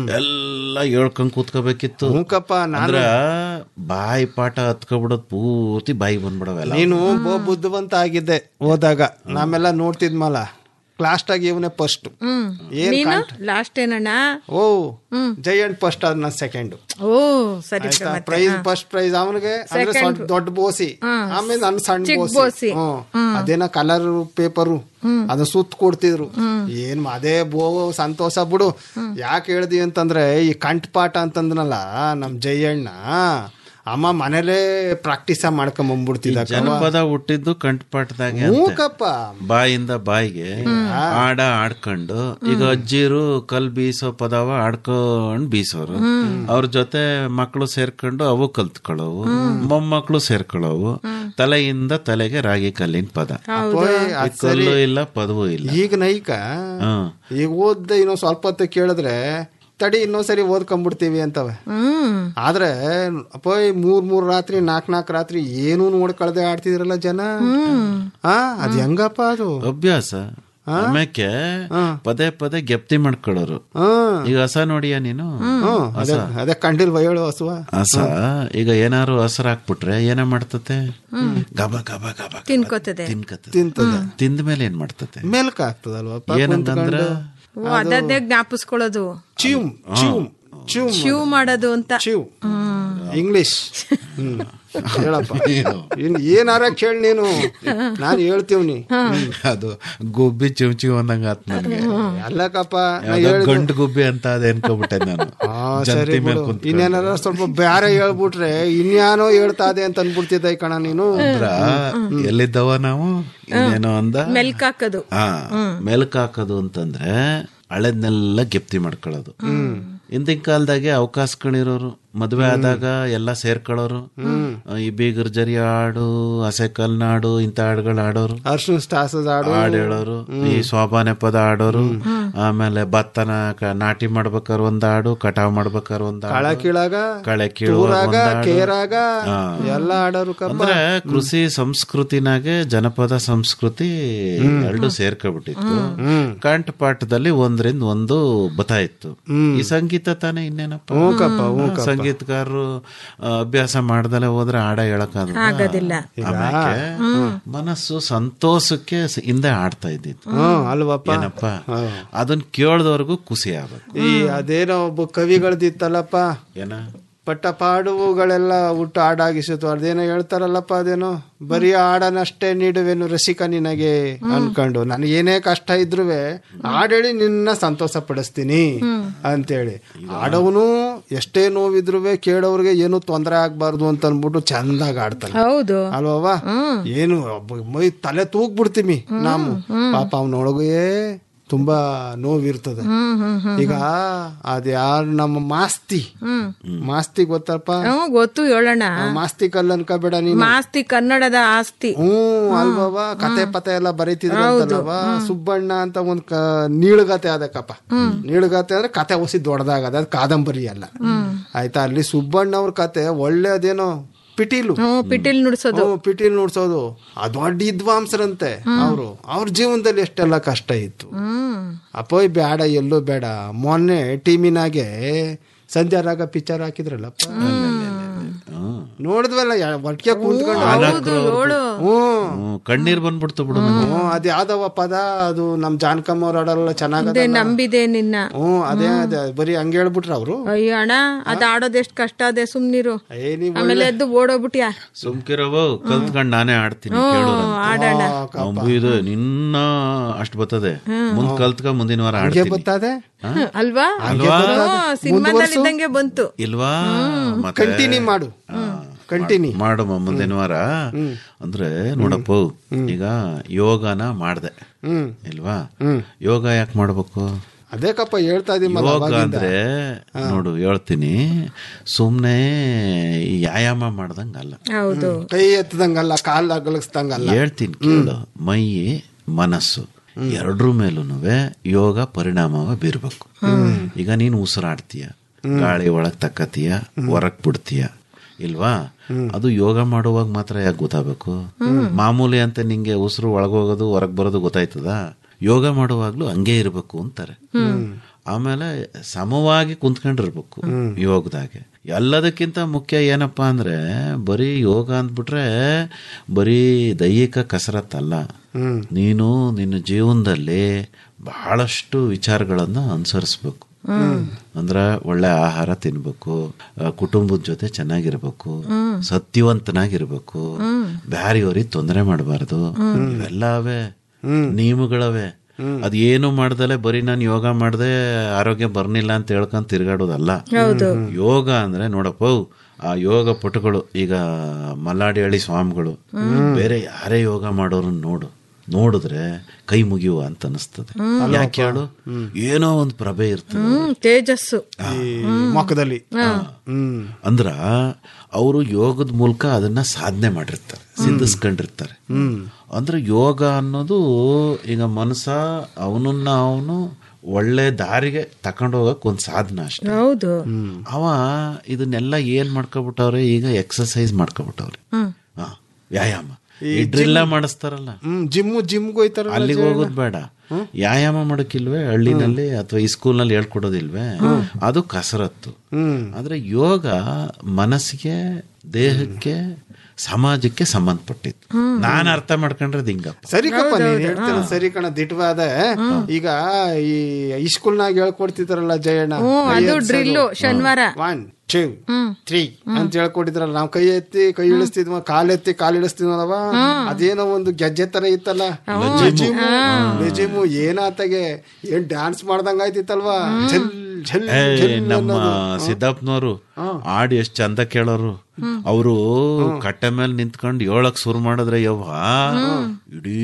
L: ಎಲ್ಲ ಹೇಳ್ಕೊಂಡ್ ಕೂತ್ಕೋಬೇಕಿತ್ತು
M: ಮೂಕಪ್ಪ ನಾನು
L: ಅಂದ್ರ ಬಾಯಿ ಪಾಠ ಹತ್ಕೊಬಿಡೋದು ಪೂರ್ತಿ ಬಾಯಿ ಬಂದ್ಬಿಡವೆಲ್ಲ
M: ನೀನು ಬೋ ಬುದ್ಧಿವಂತ ಆಗಿದ್ದೆ ಹೋದಾಗ ನಾಮೆಲ್ಲ ನೋಡ್ತಿದ್ಮಲ್ಲ ಕ್ಲಾಸ್ಟಾಗ ಇವನೇ ಫಸ್ಟ್ ಏನ್
K: ನೀನು ಲಾಸ್ಟ್ ಏನಣ್ಣ
M: ಓ ಜಯಂಟ್ ಫಸ್ಟ್ ಅದನ್ನ ಸೆಕೆಂಡ್
K: ಓ ಸರಿ
M: ಆಯ್ತಾ
K: ಮತ್ತೆ.
M: ಪ್ರೈಸ್ ಫಸ್ಟ್ ಪ್ರೈಸ್ ಅವನಿಗೆ ಅಂದ್ರೆ
K: Second.
M: ಸ್ವಲ್ಪ ದೊಡ್ಡ ಬೋಸಿ ಆಮೇಲೆ ನನ್ನ ಸಣ್ಣ
K: ಚಿಕ್ಕ
M: ಬೋಸಿ
K: ಬೋಸಿ.
M: ಹ್ಮ್. ಅದೇನ ಕಲರ್ ಪೇಪರು ಅದನ್ನ ಸುತ್ತ ಕೊಡ್ತಿದ್ರು ಏನ್ ಅದೇ ಬೋ ಸಂತೋಷ ಬಿಡು ಯಾಕೆ ಹೇಳ್ದಿ ಅಂತಂದ್ರೆ ಈ ಕಂಠಪಾಠ ಅಂತಂದ್ನಲ್ಲ ನಮ್ ಜಯಣ್ಣ ಅಮ್ಮ ಮನೇಲೇ ಪ್ರಾಕ್ಟೀಸ್ ಮಾಡ್ಕೊಂಡ್ ಬಂದ್ಬಿಡ್ತಿದ್ದ
L: ಜನಪದ ಹುಟ್ಟಿದ್ದು ಕಂಠಪಾಠದಾಗೆ ಅಂತೆ.
M: ಮೂಕಪ್ಪ
L: ಬಾಯಿಂದ ಬಾಯಿಗೆ ಆಡ ಆಡ್ಕೊಂಡು ಈಗ ಅಜ್ಜಿರು ಕಲ್ ಬೀಸೋ ಪದವ ಆಡ್ಕೊಂಡ್ ಬೀಸೋರು ಅವ್ರ ಜೊತೆ ಮಕ್ಕಳು ಸೇರ್ಕೊಂಡು ಅವು ಕಲ್ತ್ಕೊಳ್ಳೋವು ಮೊಮ್ಮಕ್ಕಳು ಸೇರ್ಕೊಳ್ಳೋವು ತಲೆಯಿಂದ ತಲೆಗೆ ರಾಗಿ ಕಲ್ಲಿನ ಪದ
M: ಓಯ್,
L: ಈ
M: ಅದ್
L: ಕಲ್ಲು
M: ಸರಿ.
L: ಇಲ್ಲ ಪದವೂ ಇಲ್ಲ
M: ಈಗ ನೈಕ
L: ಹ್ಮ್
M: ಈಗ ಓದ್ದೆ ಇನ್ನೊಂದ್ ಸ್ವಲ್ಪ ಹೊತ್ತು ಕೇಳಿದ್ರೆ ತಡಿ ಇನ್ನೊಂದ್ಸರಿ ಓದ್ಕೊಂಡ್ಬಿಡ್ತೀವಿ ಅಂತವೆ ಆದ್ರೆ ಅಪ್ಪ ಈ ಮೂರ್ ಮೂರ್ ರಾತ್ರಿ ನಾಕ್ ನಾಕ್ ರಾತ್ರಿ ಏನು ನೋಡ್ಕೊಳ್ದೆ ಆಡ್ತಿದ್ರಲ್ಲ ಜನ ಆ ಅದ್ ಹೆಂಗಪ್ಪ ಅದು
L: ಅಭ್ಯಾಸ ಆಮ್ಯಾಕೆ ಪದೇ ಪದೇ ಗೆಪ್ತಿ ಮಾಡ್ಕೊಳ್ಳೋರು
M: ಹ್ಮ್
L: ಈಗ ಹಸ ನೋಡಿಯ ನೀನು
M: ಹ್ಮ್ ಅದೇ ಅದೇ ಕಂಡಿಲ್ವ ಹೇಳು ಹಸುವ
L: ಹಸ ಈಗ ಏನಾರು ಹಸರ್ ಹಾಕ್ಬಿಟ್ರೆ ಏನ ಮಾಡ್ತತೆ ಗಬ ಗಬ ಗಬ ಗಬ
K: ತಿನ್ಕೋತದೆ
L: ತಿನ್ಕತದೆ
M: ತಿಂತದೆ
L: ತಿಂದ ಮೇಲೆ ಏನ್ ಮಾಡ್ತತೆ
M: ಮೇಲ್ಕ ಆಗ್ತದಲ್ವಪ್ಪ
L: ಏನಂತಂದ್ರ
K: ಓ ಅದನ್ನೇ ಜ್ಞಾಪಿಸ್ಕೊಳ್ಳೋದು
M: ಚಿಮ್ ಚಿಮ್ ಚಿಮ್
K: ಶಿವ್ ಮಾಡೋದು ಅಂತ
M: ಚಿವ್ ಇಂಗ್ಲಿಷ್ ಹ್ಮ್ ಹೇಳಪ್ಪ ಇನ್ ಏನಾರ ಕೇಳಿ ನೀನು ನಾನು ಹೇಳ್ತೀವ್ನಿ
L: ಅದು ಗುಬ್ಬಿ ಚಿಮ್ಚಿ ಅಂದಂಗ ಆತ್ ನನಗೆ
M: ಅಲ್ಲಕಪ್ಪ ನಾ
L: ಯಾವ್ದೋ
M: ಹೇಳಿದ್ದು-
L: ಗಂಡು ಗುಬ್ಬಿ ಅಂತ ಅದ ಅನ್ಕೋಬಿಟ್ಟೆ ನಾನು
M: ಆ,
L: ಜಂತಿ
M: ಸರಿ
L: ಮೇಲೆ
M: ಬಿಡು.
L: ಕುಂತ್ಕೊಂಡು.
M: ಇನ್ನೇನಾರ ಸ್ವಲ್ಪ ಬ್ಯಾರೆ ಹೇಳ್ಬಿಟ್ರೆ ಇನ್ಯಾನೋ ಹೇಳ್ತಾ ಇದೆ ಅಂತ ಅನ್ಬಿಡ್ತಿದ್ದೆ ಕಣ ನೀನು
L: ಅಂದ್ರ ಎಲ್ಲಿದ್ದವ ನಾವು ಇನ್ನೇನೋ ಅಂದ
K: ಮೆಲ್ಕ್ ಹಾಕೋದು
L: ಹಾ ಮೆಲ್ಕ್ ಹಾಕೋದು ಅಂತಂದ್ರೆ ಹಳೆದ್ನೆಲ್ಲ ಗೆಪ್ತಿ ಮಾಡ್ಕೊಳ್ಳೋದು ಹಿಂದಿನ ಕಾಲದಾಗೆ ಅವಕಾಶಗಳಿರೋರು ಮದ್ವೆ ಆದಾಗ ಎಲ್ಲ ಸೇರ್ಕೊಳ್ಳೋರು ಈ ಬೀಗರ್ ಜರಿ ಹಾಡು ಹಸೆ ಕಲ್ನಾಡು ಇಂಥ ಹಾಡುಗಳು ಆಡೋರು
M: ಅರ್ಶಿನ ಸ್ಟಾಸದ ಹಾಡು
L: ಹಾಡು ಹೇಳೋರು ಈ ಸೋಪಾನೆ ಪದ ಆಡೋರು ಆಮೇಲೆ ಭತ್ತನ ಕ- ನಾಟಿ ಮಾಡ್ಬೇಕಾದ್ರೆ ಒಂದ್ ಹಾಡು ಕಟಾವ್ ಮಾಡ್ಬೇಕಾದ್ರೆ ಒಂದ್
M: ಕಳ
L: ಹಾಡು
M: ಕೀಳಾಗ
L: ಕಳೆ ಕೀಳುವಾಗ
M: ತೂರಾಗ
L: ಒಂದ್ ಹಾಡು.
M: ಕೇರಾಗ
L: ಹಾ.
M: ಎಲ್ಲ ಆಡೋರು ಕಪ್ಪ
L: ಅಂದ್ರೆ ಕೃಷಿ ಸಂಸ್ಕೃತಿನಾಗೆ ಜನಪದ ಸಂಸ್ಕೃತಿ ಎರಡು ಸೇರ್ಕೊಬಿಟ್ಟಿತ್ತು ಕಂಠಪಾಠದಲ್ಲಿ ಒಂದ್ರಿಂದ ಒಂದು ಬತಾ ಇತ್ತು ಈ ಸಂಗೀತ ತಾನೇ ಇನ್ನೇನಪ್ಪ
M: ಹ್ಞೂ ಕಪ್ಪ, ಹ್ಞೂ
L: ಹಾ,
M: ಕಪ್ಪ.
L: ಸಂಗೀತಗಾರರು ಆ, ಅಭ್ಯಾಸ ಮಾಡ್ದಲೆ ಹೋದ್ರೆ ಹಾಡ ಹೇಳಕ್
K: ಆಗೋದಿಲ್ಲ.
L: ಮನಸ್ಸು ಸಂತೋಷಕ್ಕೆ ಸ- ಹಿಂದೆ ಆಡ್ತಾ ಇದ್ದಿತ್ತು
M: ಹ್ಮ್ ಅಲ್ವಪ್ಪ
L: ಏನಪ್ಪ ಅದನ್ನ ಕೇಳ್ದವ್ರಿಗೂ ಖುಷಿ ಆಗ್ಬೇಕು
M: ಈ ಅದೇನೋ ಒಬ್ಬ ಕವಿಗಳದಿತ್ತಲ್ಲಪ್ಪ
L: ಏನ
M: ಪಟ್ಟ ಪಾಡುವುಗಳೆಲ್ಲ ಹುಟ್ಟು ಹಾಡಾಗಿಸಿತು ಅದೇನೋ ಹೇಳ್ತಾರಲ್ಲಪ್ಪ ಅದೇನೋ ಬರೀ ಹಾಡನಷ್ಟೇ ನೀಡುವೆನು ರಸಿಕ ನಿನಗೆ ಅನ್ಕೊಂಡು ನನಗೆ ಏನೇ ಕಷ್ಟ ಇದ್ರುವೆ ಹಾಡೇಳಿ ನಿನ್ನ ಸಂತೋಷ ಪಡಿಸ್ತೀನಿ ಅಂತೇಳಿ ಹಾಡವನು ಎಷ್ಟೇ ನೋವಿದ್ರುವೆ ಕೇಳೋರ್ಗೆ ಏನು ತೊಂದರೆ ಆಗ್ಬಾರ್ದು ಅಂತ ಅನ್ಬಿಟ್ಟು ಚಂದಾಗಿ ಆಡ್ತಾನೆ
K: ಹೌದು
M: ಅಲ್ವವ ಏನು ಒಬ್ಬ ಮೈ ತಲೆ ತೂಗ್ಬಿಡ್ತೀವಿ ನಾವು ಪಾಪ ಅವನೊಳಗೆ ತುಂಬಾ ನೋವಿರ್ತದೆ ಈಗ ಅದ್ ಯಾರು ನಮ್ಮ ಮಾಸ್ತಿ ಮಾಸ್ತಿ ಗೊತ್ತಪ್ಪ
K: ಹ್ಮ್ ಗೊತ್ತು ಹೇಳೋಣ
M: ಆ ಮಾಸ್ತಿ ಕಲ್ಲು ಅನ್ಕೋಬೇಡ ನೀನು
K: ಮಾಸ್ತಿ ಕನ್ನಡದ ಆಸ್ತಿ
M: ಹ್ಮ್ ಅಲ್ವವ ಕತೆ ಪತೆ ಎಲ್ಲ ಬರೀತಿದ್ರು ಅಂತಲ್ವ ಸುಬ್ಬಣ್ಣ ಅಂತ ಒಂದ್ ಕ ನೀಳುಗತೆ ಅದಕ್ಕಪ್ಪ ನೀಳುಗತೆ ಅಂದ್ರೆ ಕತೆ ಹೊಸಿ ದೊಡ್ಡದಾಗದ ಅದು ಕಾದಂಬರಿ ಅಲ್ಲ ಆಯ್ತಾ ಅಲ್ಲಿ ಸುಬ್ಬಣ್ಣ ಅವ್ರ ಕತೆ ಒಳ್ಳೆ ಅದೇನೋ ಪಿಟೀಲು
K: ಹ್ಮ್ ಪಿಟೀಲ್ ನುಡ್ಸೋದು
M: ಹ್ಮ್, ಪಿಟೀಲ್ ನೋಡ್ಸೋದು ಆ ದೊಡ್ಡ ವಿದ್ವಾಂಸರಂತೆ ಅವರು ಅವ್ರ ಜೀವನದಲ್ಲಿ ಎಷ್ಟೆಲ್ಲ ಕಷ್ಟ ಇತ್ತು
K: ಹ್ಮ್
M: ಅಪ್ಪೋಯ್ ಬೇಡ ಎಲ್ಲೂ ಬೇಡ ಮೊನ್ನೆ ಟೀಮಿನಾಗೆ ಸಂಧ್ಯಾ ರಾಗ ಪಿಕ್ಚರ್ ಹಾಕಿದ್ರಲ್ಲಪ್ಪ ನೋಡಿದ್ವಲ್ಲ ಯಾ- ಒಟ್ಟಿಗೆ ಕುಂತ್ಕೊಂಡು
K: ಹೌದು ನೋಡು
M: ಹ್ಮ್
L: ಹ್ಮ್, ಕಣ್ಣೀರ್ ಬಂದ್ಬಿಡ್ತು ಬಿಡು ನಂಗೆ.
M: ಹ್ಮ್ ಅದ್ ಯಾವ್ದವ ಪದ ಅದು ನಮ್ ಜಾನಕಮ್ಮ ಅವ್ರ ಹಾಡಲ್ಲ ಚೆನ್ನಾಗದ
K: ಅದೇ ನಂಬಿದೆ ನಿನ್ನ
M: ಹ್ಮ್ ಅದೇ ಅದೇ ಬರೀ ಹಂಗ ಹೇಳ್ಬಿಟ್ರ ಅವ್ರು
K: ಅಯ್ಯೋ ಅಣ್ಣ ಅದ್ ಆಡೋದ್ ಎಷ್ಟ್ ಕಷ್ಟ ಅದೇ ಸುಮ್ನಿರು
M: ಏ ನೀವ್
K: ಆಮೇಲೆ ಎದ್ದು ಓಡೋಗ್ಬಿಟ್ಯಾ
L: ಸುಮ್ಕಿರವು ಕಲ್ತ್ಕೊಂಡ್ ನಾನೇ ಆಡ್ತೀನಿ ಕೇಳು
K: ಆಡೋಣ
L: ಇದು ನಿನ್ನ ಅಷ್ಟ್ ಬರ್ತದೆ ಮುಂದ್ ಕಲ್ತ್ಕೊಂಡ್ ಮುಂದಿನ ವಾರ ಆಡ್ತೀನಿ
M: ಬರ್ತದೆ
K: ಅಲ್ವಾ
L: ಅಲ್ವಾ?
K: ಸಿನಿಮಾದಲ್ಲಿ ಇದ್ದಂಗೆ ಬಂತು
L: ಇಲ್ವಾ ಮತ್ತೆ
M: ಕಂಟಿನ್ಯೂ ಮಾಡು ಕಂಟಿನ್ಯೂ
L: ಮಾಡಮ್ಮ ಮುಂದಿನ ವಾರ ಅಂದ್ರೆ ನೋಡಪ್ಪ ಈಗ ಯೋಗನ ಮಾಡ್ದೆ
M: ಹ್ಮ್
L: ಇಲ್ವಾ ಯೋಗ ಯಾಕೆ ಮಾಡ್ಬೇಕು
M: ಅದೇ ಕಪ್ಪ ಹೇಳ್ತಾ ಇದೀಮಲ್ಲ
L: ಯೋಗ
M: ಅವಾಗಿಂದ.
L: ಅಂದ್ರೆ ನೋಡು ಹೇಳ್ತೀನಿ ಸುಮ್ನೆ ಈ ವ್ಯಾಯಾಮ ಮಾಡ್ದಂಗಲ್ಲ
K: ಹೌದು
M: ಕೈ ಎತ್ತದಂಗಲ್ಲ ಕಾಲ್ ಅಗಲಿಸ್ದಂಗಲ್ಲ
L: ಹೇಳ್ತೀನಿ ಕೇಳು ಮೈ ಮನಸ್ಸು ಎರಡ್ರ ಮೇಲೂ ಯೋಗ ಪರಿಣಾಮವ ಬೀರ್ಬೇಕು ಈಗ ನೀನು ಉಸಿರಾಡ್ತೀಯ ಗಾಳಿ ಒಳಗ್ ತಕ್ಕತೀಯ ಹೊರಗ್ ಬಿಡ್ತೀಯ ಇಲ್ವಾ ಅದು ಯೋಗ ಮಾಡುವಾಗ ಮಾತ್ರ ಯಾಕೆ ಗೊತ್ತಾಗಬೇಕು ಮಾಮೂಲಿ ಅಂತ ನಿಂಗೆ ಉಸಿರು ಒಳಗೋಗೋದು ಹೊರಗ್ ಬರೋದು ಗೊತ್ತಾಯ್ತದ ಯೋಗ ಮಾಡುವಾಗ್ಲೂ ಹಂಗೆ ಇರಬೇಕು ಅಂತಾರೆ ಆಮೇಲೆ ಸಮವಾಗಿ ಕುಂತ್ಕೊಂಡಿರ್ಬೇಕು ಯೋಗದಾಗೆ ಎಲ್ಲದಕ್ಕಿಂತ ಮುಖ್ಯ ಏನಪ್ಪಾ ಅಂದ್ರೆ ಬರೀ ಯೋಗ ಅಂದ್ಬಿಟ್ರೆ ಬರೀ ದೈಹಿಕ ಕಸರತ್ತಲ್ಲ ನೀನು ನಿನ್ನ ಜೀವನದಲ್ಲಿ ಬಹಳಷ್ಟು ವಿಚಾರಗಳನ್ನ ಅನುಸರಿಸ್ಬೇಕು ಅಂದ್ರ ಒಳ್ಳೆ ಆಹಾರ ತಿನ್ಬೇಕು ಆ, ಕುಟುಂಬದ ಜೊತೆ ಚೆನ್ನಾಗಿರ್ಬೇಕು ಸತ್ಯವಂತನಾಗಿರ್ಬೇಕು ಬ್ಯಾರೆಯವ್ರಿಗೆ ತೊಂದರೆ ಮಾಡಬಾರ್ದು ಇವೆಲ್ಲವೇ ನಿಯಮಗಳವೆ ಅದ್ ಏನು ಮಾಡ್ದಲೆ ಬರೀ ನಾನು ಯೋಗ ಮಾಡ್ದೆ ಆರೋಗ್ಯ ಬರ್ನಿಲ್ಲ ಅಂತ ಹೇಳ್ಕೊಂಡ್ ತಿರ್ಗಾಡೋದಲ್ಲ ಯೋಗ ಅಂದ್ರೆ ನೋಡಪ್ಪ ಆ ಯೋಗ ಪಟುಗಳು ಈಗ ಮಲ್ಲಾಡಿಹಳ್ಳಿ ಸ್ವಾಮಿಗಳು ಬೇರೆ ಯಾರೇ ಯೋಗ ಮಾಡೋರು ನೋಡು ನೋಡಿದ್ರೆ ಕೈ ಮುಗಿಯುವ ಅಂತ ಅನಿಸ್ತದೆ ಯಾಕೆ ಹೇಳು ಏನೋ ಒಂದು ಪ್ರಭೆ ಇರ್ತದೆ
K: ಹ್ಮ್ ತೇಜಸ್ಸು
M: ಈ ಮೊಕ್ಕದಲ್ಲಿ ಹ್ಮ್
L: ಅಂದ್ರ ಅವರು ಯೋಗದ ಮೂಲಕ ಅದನ್ನ ಸಾಧನೆ ಮಾಡಿರ್ತಾರೆ ಸಿದ್ಧಿಸ್ಕೊಂಡಿರ್ತಾರೆ ಅಂದ್ರೆ ಯೋಗ ಅನ್ನೋದು ಈಗ ಮನಸ್ಸ ಅವನನ್ನ ಅವನು ಒಳ್ಳೆ ದಾರಿಗೆ ತಕೊಂಡು ಹೋಗಕ್ ಒಂದ್ ಸಾಧನ ಅಷ್ಟೇ
K: ಹೌದು
L: ಅವ ಇದನ್ನೆಲ್ಲ ಏನ್ ಮಾಡ್ಕೊಬಿಟ್ಟವ್ರೆ ಈಗ ಎಕ್ಸರ್ಸೈಸ್ ಮಾಡ್ಕೊಬಿಟ್ಟವ್ರೆ ಹಾ, ವ್ಯಾಯಾಮ ಈ ಡ್ರಿಲ್ಲ ಮಾಡಿಸ್ತಾರಲ್ಲ
M: ಹ್ಮ್ ಜಿಮ್ಮು ಜಿಮ್ಗೆ ಹೋಯ್ತಾರ
L: ಅಲ್ಲಿಗೆ ಹೋಗೋದು ಬೇಡ ವ್ಯಾಯಾಮ ಮಾಡಕ್ಕಿಲ್ವೇ ಹಳ್ಳಿನಲ್ಲಿ ಅಥವಾ ಈ ಸ್ಕೂಲ್ನಲ್ಲಿ ಹೇಳ್ಕೊಡೋದಿಲ್ವೇ ಅದು ಕಸರತ್ತು ಆದ್ರೆ ಯೋಗ ಮನಸ್ಸಿಗೆ ದೇಹಕ್ಕೆ ಸಮಾಜಕ್ಕೆ ಸಂಬಂಧಪಟ್ಟಿತ್ತು ನಾನು ಅರ್ಥ ಮಾಡ್ಕೊಂಡ್ರೆ ಹಿಂಗಪ್ಪ
M: ಸರಿ ಕಪ್ಪ ನೀನ್ ಹೇಳ್ತೀರ ಸರಿ ಕಣ ದಿಟ್ವಾದ ಈಗ ಈ ಹೈಸ್ಕೂಲ್ನಾಗ ಹೇಳ್ಕೊಡ್ತಿದ್ರಲ್ಲ ಜಯಣ್ಣ
K: ಹ್ಮ್,
M: ಕೈ
K: ಅದು
M: ಎತ್ಸೋದು.
K: ಡ್ರಿಲ್ಲು ಶನಿವಾರ
M: ಒನ್ ಟೂ ತ್ರೀ ಅಂತ ಹೇಳ್ಕೊಟ್ಟಿದ್ರಲ್ಲ ನಾವ್ ಕೈ ಎತ್ತಿ ಕೈ ಇಳಿಸ್ತಿದ್ವ ಕಾಲ್ ಎತ್ತಿ ಕಾಲ್ ಇಳಿಸ್ತಿದ್ವಲ್ಲವ ಅದೇನೋ ಒಂದು ಗೆಜ್ಜೆ ತರ ಇತ್ತಲ್ಲ ಲೆಜಿಮು ಲೆಜಿಮು ಏನಾತಗೆ ಏನ್ ಡ್ಯಾನ್ಸ್ ಮಾಡ್ದಂಗ ಆಯ್ತಿತ್ತಲ್ವಾ ಝಲ್ ಝಲ್
L: ಏ,
M: ಝಲ್
L: ನಮ್ಮ
M: ಅನ್ನೋದು.
L: ಸಿದ್ದಪ್ಪನವರು ಹಾಡು ಎಷ್ಟ್ ಚಂದ ಕೇಳೋರು ಅವರು ಕಟ್ಟೆ ಮೇಲೆ ನಿಂತ್ಕೊಂಡು ಹೇಳಕ್ ಶುರು ಮಾಡಿದ್ರೆ ಯವ್ವ ಇಡೀ